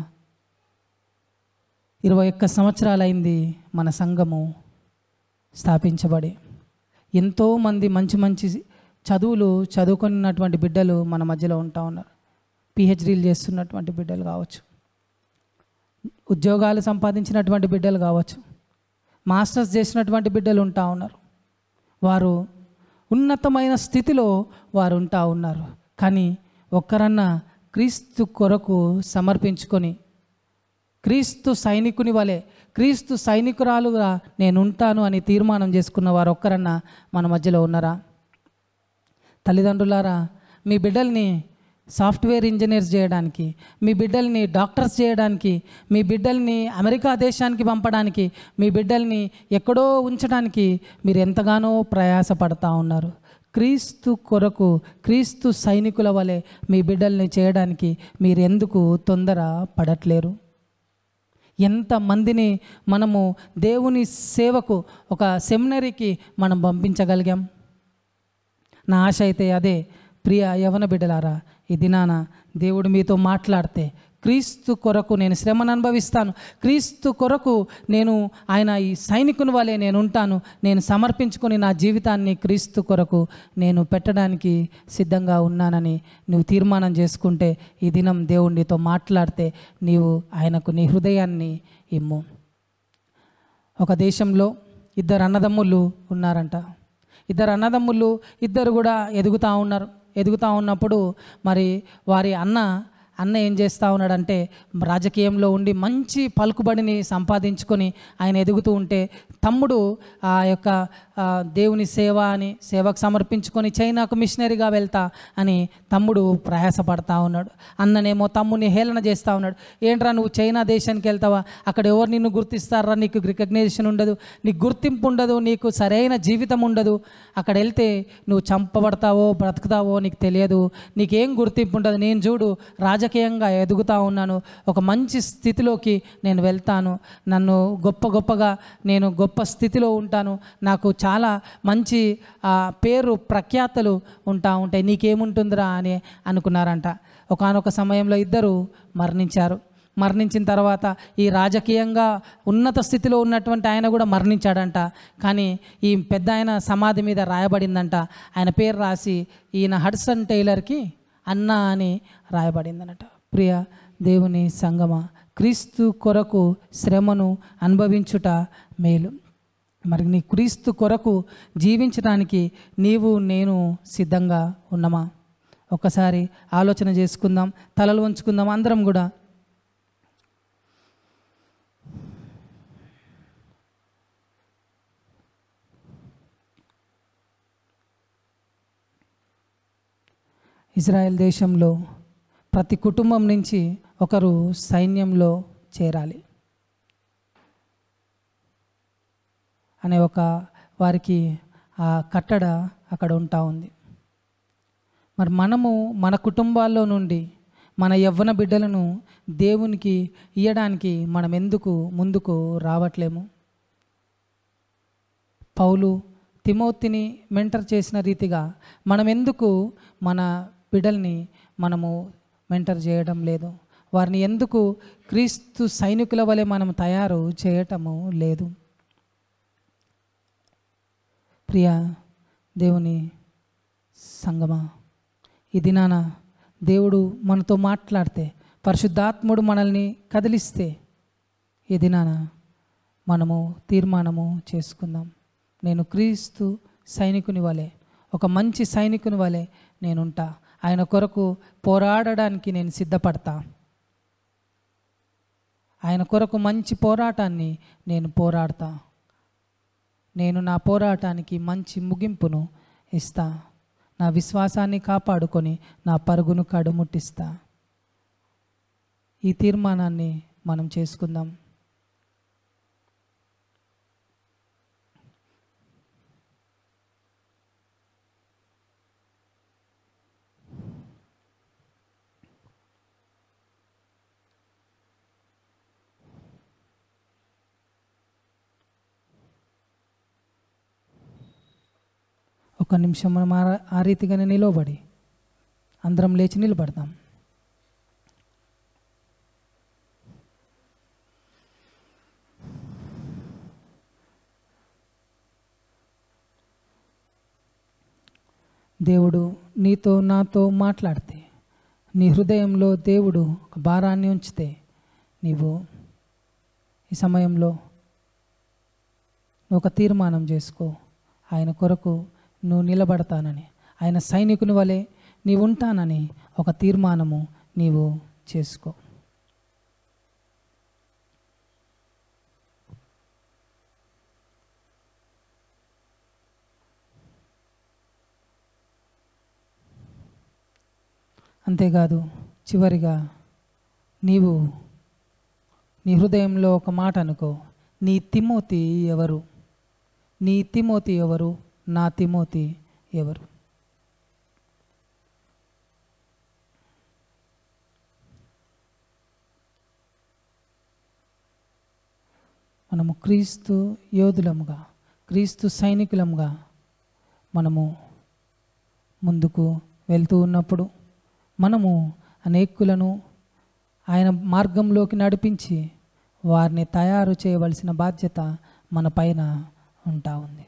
ఇరవై ఒక్క సంవత్సరాలైంది మన సంఘము స్థాపించబడి ఎంతోమంది మంచి మంచి చదువులు చదువుకున్నటువంటి బిడ్డలు మన మధ్యలో ఉంటా ఉన్నారు పిహెచ్డీలు చేస్తున్నటువంటి బిడ్డలు కావచ్చు ఉద్యోగాలు సంపాదించినటువంటి బిడ్డలు కావచ్చు మాస్టర్స్ చేసినటువంటి బిడ్డలు ఉంటా ఉన్నారు వారు ఉన్నతమైన స్థితిలో వారు ఉంటా ఉన్నారు కానీ ఒక్కరన్నా క్రీస్తు కొరకు సమర్పించుకొని క్రీస్తు సైనికుని వలె క్రీస్తు సైనికురాలుగా నేను ఉంటాను అని తీర్మానం చేసుకున్న వారు ఒక్కరన్నా మన మధ్యలో ఉన్నారా తల్లిదండ్రులారా మీ బిడ్డల్ని సాఫ్ట్వేర్ ఇంజనీర్స్ చేయడానికి మీ బిడ్డల్ని డాక్టర్స్ చేయడానికి మీ బిడ్డల్ని అమెరికా దేశానికి పంపడానికి మీ బిడ్డల్ని ఎక్కడో ఉంచడానికి మీరు ఎంతగానో ప్రయాసపడతా ఉన్నారు క్రీస్తు కొరకు క్రీస్తు సైనికుల వలె మీ బిడ్డల్ని చేయడానికి మీరు ఎందుకు తొందర పడట్లేరు ఎంతమందిని మనము దేవుని సేవకు ఒక సెమినరీకి మనం పంపించగలిగాం నా ఆశ అయితే అదే ప్రియ యవన బిడ్డలారా ఈ దినాన దేవుడు మీతో మాట్లాడితే క్రీస్తు కొరకు నేను శ్రమను అనుభవిస్తాను క్రీస్తు కొరకు నేను ఆయన ఈ సైనికుని వలె నేను ఉంటాను నేను సమర్పించుకొని నా జీవితాన్ని క్రీస్తు కొరకు నేను పెట్టడానికి సిద్ధంగా ఉన్నానని నువ్వు తీర్మానం చేసుకుంటే ఈ దినం దేవుడు నీతో మాట్లాడితే నీవు ఆయనకు నీ హృదయాన్ని ఇమ్ము ఒక దేశంలో ఇద్దరు అన్నదమ్ములు ఉన్నారంట ఇద్దరు అన్నదమ్ములు ఇద్దరు కూడా ఎదుగుతూ ఉన్నారు ఎదుగుతూ ఉన్నప్పుడు మరి వారి అన్న అన్న ఏం చేస్తూ ఉన్నాడంటే రాజకీయంలో ఉండి మంచి పలుకుబడిని సంపాదించుకొని ఆయన ఎదుగుతూ ఉంటే తమ్ముడు ఆ యొక్క ఆ, దేవుని సేవ అని సేవకు సమర్పించుకొని చైనాకు మిషనరీగా వెళ్తా అని తమ్ముడు ప్రయాసపడతా ఉన్నాడు అన్ననేమో తమ్ముడిని హేళన చేస్తూ ఉన్నాడు ఏంట్రా నువ్వు చైనా దేశానికి వెళ్తావా అక్కడ ఎవరు నిన్ను గుర్తిస్తారా నీకు రికగ్నేషన్ ఉండదు నీకు గుర్తింపు ఉండదు నీకు సరైన జీవితం ఉండదు అక్కడ వెళ్తే నువ్వు చంపబడతావో బ్రతుకుతావో నీకు తెలియదు నీకేం గుర్తింపు ఉండదు నేను చూడు రాజకీయంగా ఎదుగుతా ఉన్నాను ఒక మంచి స్థితిలోకి నేను వెళ్తాను నన్ను గొప్ప గొప్పగా నేను గొప్ప స్థితిలో ఉంటాను నాకు చాలా మంచి ఆ, పేరు ప్రఖ్యాతలు ఉంటా ఉంటాయి నీకేముంటుందిరా అని అనుకున్నారంట ఒకానొక సమయంలో ఇద్దరు మరణించారు మరణించిన తర్వాత ఈ రాజకీయంగా ఉన్నత స్థితిలో ఉన్నటువంటి ఆయన కూడా మరణించాడంట కానీ ఈ పెద్ద ఆయన సమాధి మీద రాయబడిందంట ఆయన పేరు రాసి ఈయన హడ్సన్ టైలర్కి అన్న అని రాయబడిందనట ప్రియ దేవుని సంగమ క్రీస్తు కొరకు శ్రమను అనుభవించుట మేలు మరి నీ క్రీస్తు కొరకు జీవించడానికి నీవు నేను సిద్ధంగా ఉన్నామా ఒక్కసారి ఆలోచన చేసుకుందాం తలలు వంచుకుందాం అందరం కూడా ఇజ్రాయెల్ దేశంలో ప్రతి కుటుంబం నుంచి ఒకరు సైన్యంలో చేరాలి అనే ఒక వారికి ఆ కట్టడ అక్కడ ఉంటా ఉంది మరి మనము మన కుటుంబాల్లో నుండి మన యవ్వన బిడ్డలను దేవునికి ఇయ్యడానికి మనం ఎందుకు ముందుకు రావట్లేము పౌలు తిమోతిని మెంటర్ చేసిన రీతిగా మనం ఎందుకు మన బిడ్డల్ని మనము మెంటర్ చేయడం లేదు వారిని ఎందుకు క్రీస్తు సైనికుల వలె మనం తయారు చేయటము లేదు ప్రియ దేవుని సంగమా ఈ దినాన దేవుడు మనతో మాట్లాడితే పరిశుద్ధాత్ముడు మనల్ని కదిలిస్తే ఈ దినాన మనము తీర్మానము చేసుకుందాం నేను క్రీస్తు సైనికుని వలె ఒక మంచి సైనికుని వలె నేనుంటా ఆయన కొరకు పోరాడడానికి నేను సిద్ధపడతా ఆయన కొరకు మంచి పోరాటాన్ని నేను పోరాడతా నేను నా పోరాటానికి మంచి ముగింపును ఇస్తా నా విశ్వాసాన్ని కాపాడుకొని నా పరుగును కడుముట్టిస్తా ఈ తీర్మానాన్ని మనం చేసుకుందాం ఒక నిమిషం మనం ఆ- ఆ రీతిగానే నిలవబడి అందరం లేచి నిలబడదాం దేవుడు నీతో నాతో మాట్లాడితే నీ హృదయంలో దేవుడు ఒక భారాన్ని ఉంచితే నీవు ఈ సమయంలో నువ్వు ఒక తీర్మానం చేసుకో ఆయన కొరకు నువ్వు నిలబడతానని ఆయన సైనికుని వలె నీవు ఉంటానని ఒక తీర్మానము నీవు చేసుకో అంతేకాదు చివరిగా నీవు నీ హృదయంలో ఒక మాట అనుకో నీ తిమోతి ఎవరు నీ తిమోతి ఎవరు నా తిమోతి ఎవరు మనము క్రీస్తు యోధులముగా క్రీస్తు సైనికులముగా మనము ముందుకు వెళ్తూ ఉన్నప్పుడు మనము అనేకులను ఆయన మార్గంలోకి నడిపించి వారిని తయారు చేయవలసిన బాధ్యత మన పైన ఉంటా ఉంది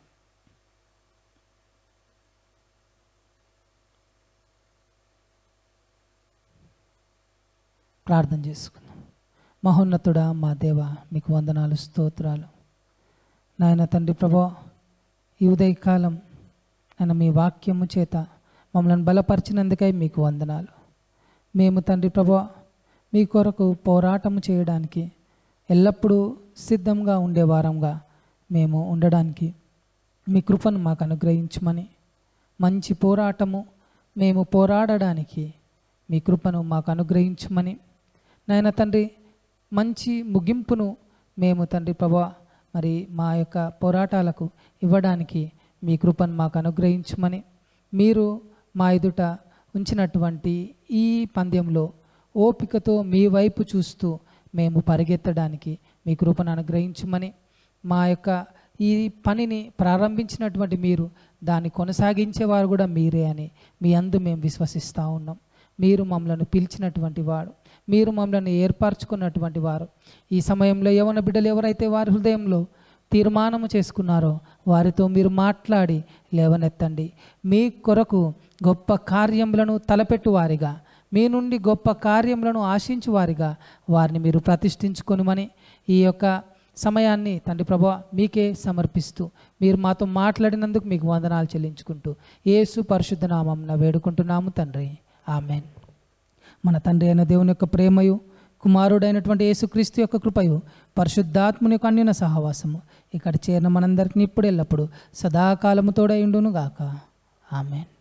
ప్రార్థన చేసుకుందాం మహోన్నతుడా మా దేవ మీకు వందనాలు స్తోత్రాలు నాయన తండ్రి ప్రభా ఈ ఉదయకాలం ఆయన మీ వాక్యము చేత మమ్మల్ని బలపరిచినందుకై మీకు వందనాలు మేము తండ్రి ప్రభా మీ కొరకు పోరాటము చేయడానికి ఎల్లప్పుడూ సిద్ధంగా ఉండేవారంగా మేము ఉండడానికి మీ కృపను మాకు అనుగ్రహించమని మంచి పోరాటము మేము పోరాడడానికి మీ కృపను మాకు అనుగ్రహించమని నాయన తండ్రి మంచి ముగింపును మేము తండ్రి ప్రభా మరి మా యొక్క పోరాటాలకు ఇవ్వడానికి మీ కృపను మాకు అనుగ్రహించమని మీరు మా ఎదుట ఉంచినటువంటి ఈ పందెంలో ఓపికతో మీ వైపు చూస్తూ మేము పరిగెత్తడానికి మీ కృపను అనుగ్రహించమని మా యొక్క ఈ పనిని ప్రారంభించినటువంటి మీరు దాన్ని కొనసాగించేవారు కూడా మీరే అని మీ అందు మేము విశ్వసిస్తూ ఉన్నాం మీరు మమ్మల్ని పిలిచినటువంటి వాడు మీరు మమ్మల్ని ఏర్పరచుకున్నటువంటి వారు ఈ సమయంలో యవన బిడ్డలు ఎవరైతే వారి హృదయంలో తీర్మానము చేసుకున్నారో వారితో మీరు మాట్లాడి లేవనెత్తండి మీ కొరకు గొప్ప కార్యములను తలపెట్టు వారిగా మీ నుండి గొప్ప కార్యములను ఆశించు వారిగా వారిని మీరు ప్రతిష్ఠించుకొనుమని ఈ యొక్క సమయాన్ని తండ్రి ప్రభా మీకే సమర్పిస్తూ మీరు మాతో మాట్లాడినందుకు మీకు వందనాలు చెల్లించుకుంటూ యేసు పరిశుద్ధ నామం వేడుకుంటున్నాము తండ్రి ఆమెన్ మన తండ్రి అయిన దేవుని యొక్క ప్రేమయు కుమారుడైనటువంటి యేసుక్రీస్తు యొక్క కృపయు పరిశుద్ధాత్ముని యొక్క అన్యున సహవాసము ఇక్కడ చేరిన మనందరికీ ఇప్పుడు ఎల్లప్పుడు సదాకాలము తోడై ఉండును గాక ఆమెన్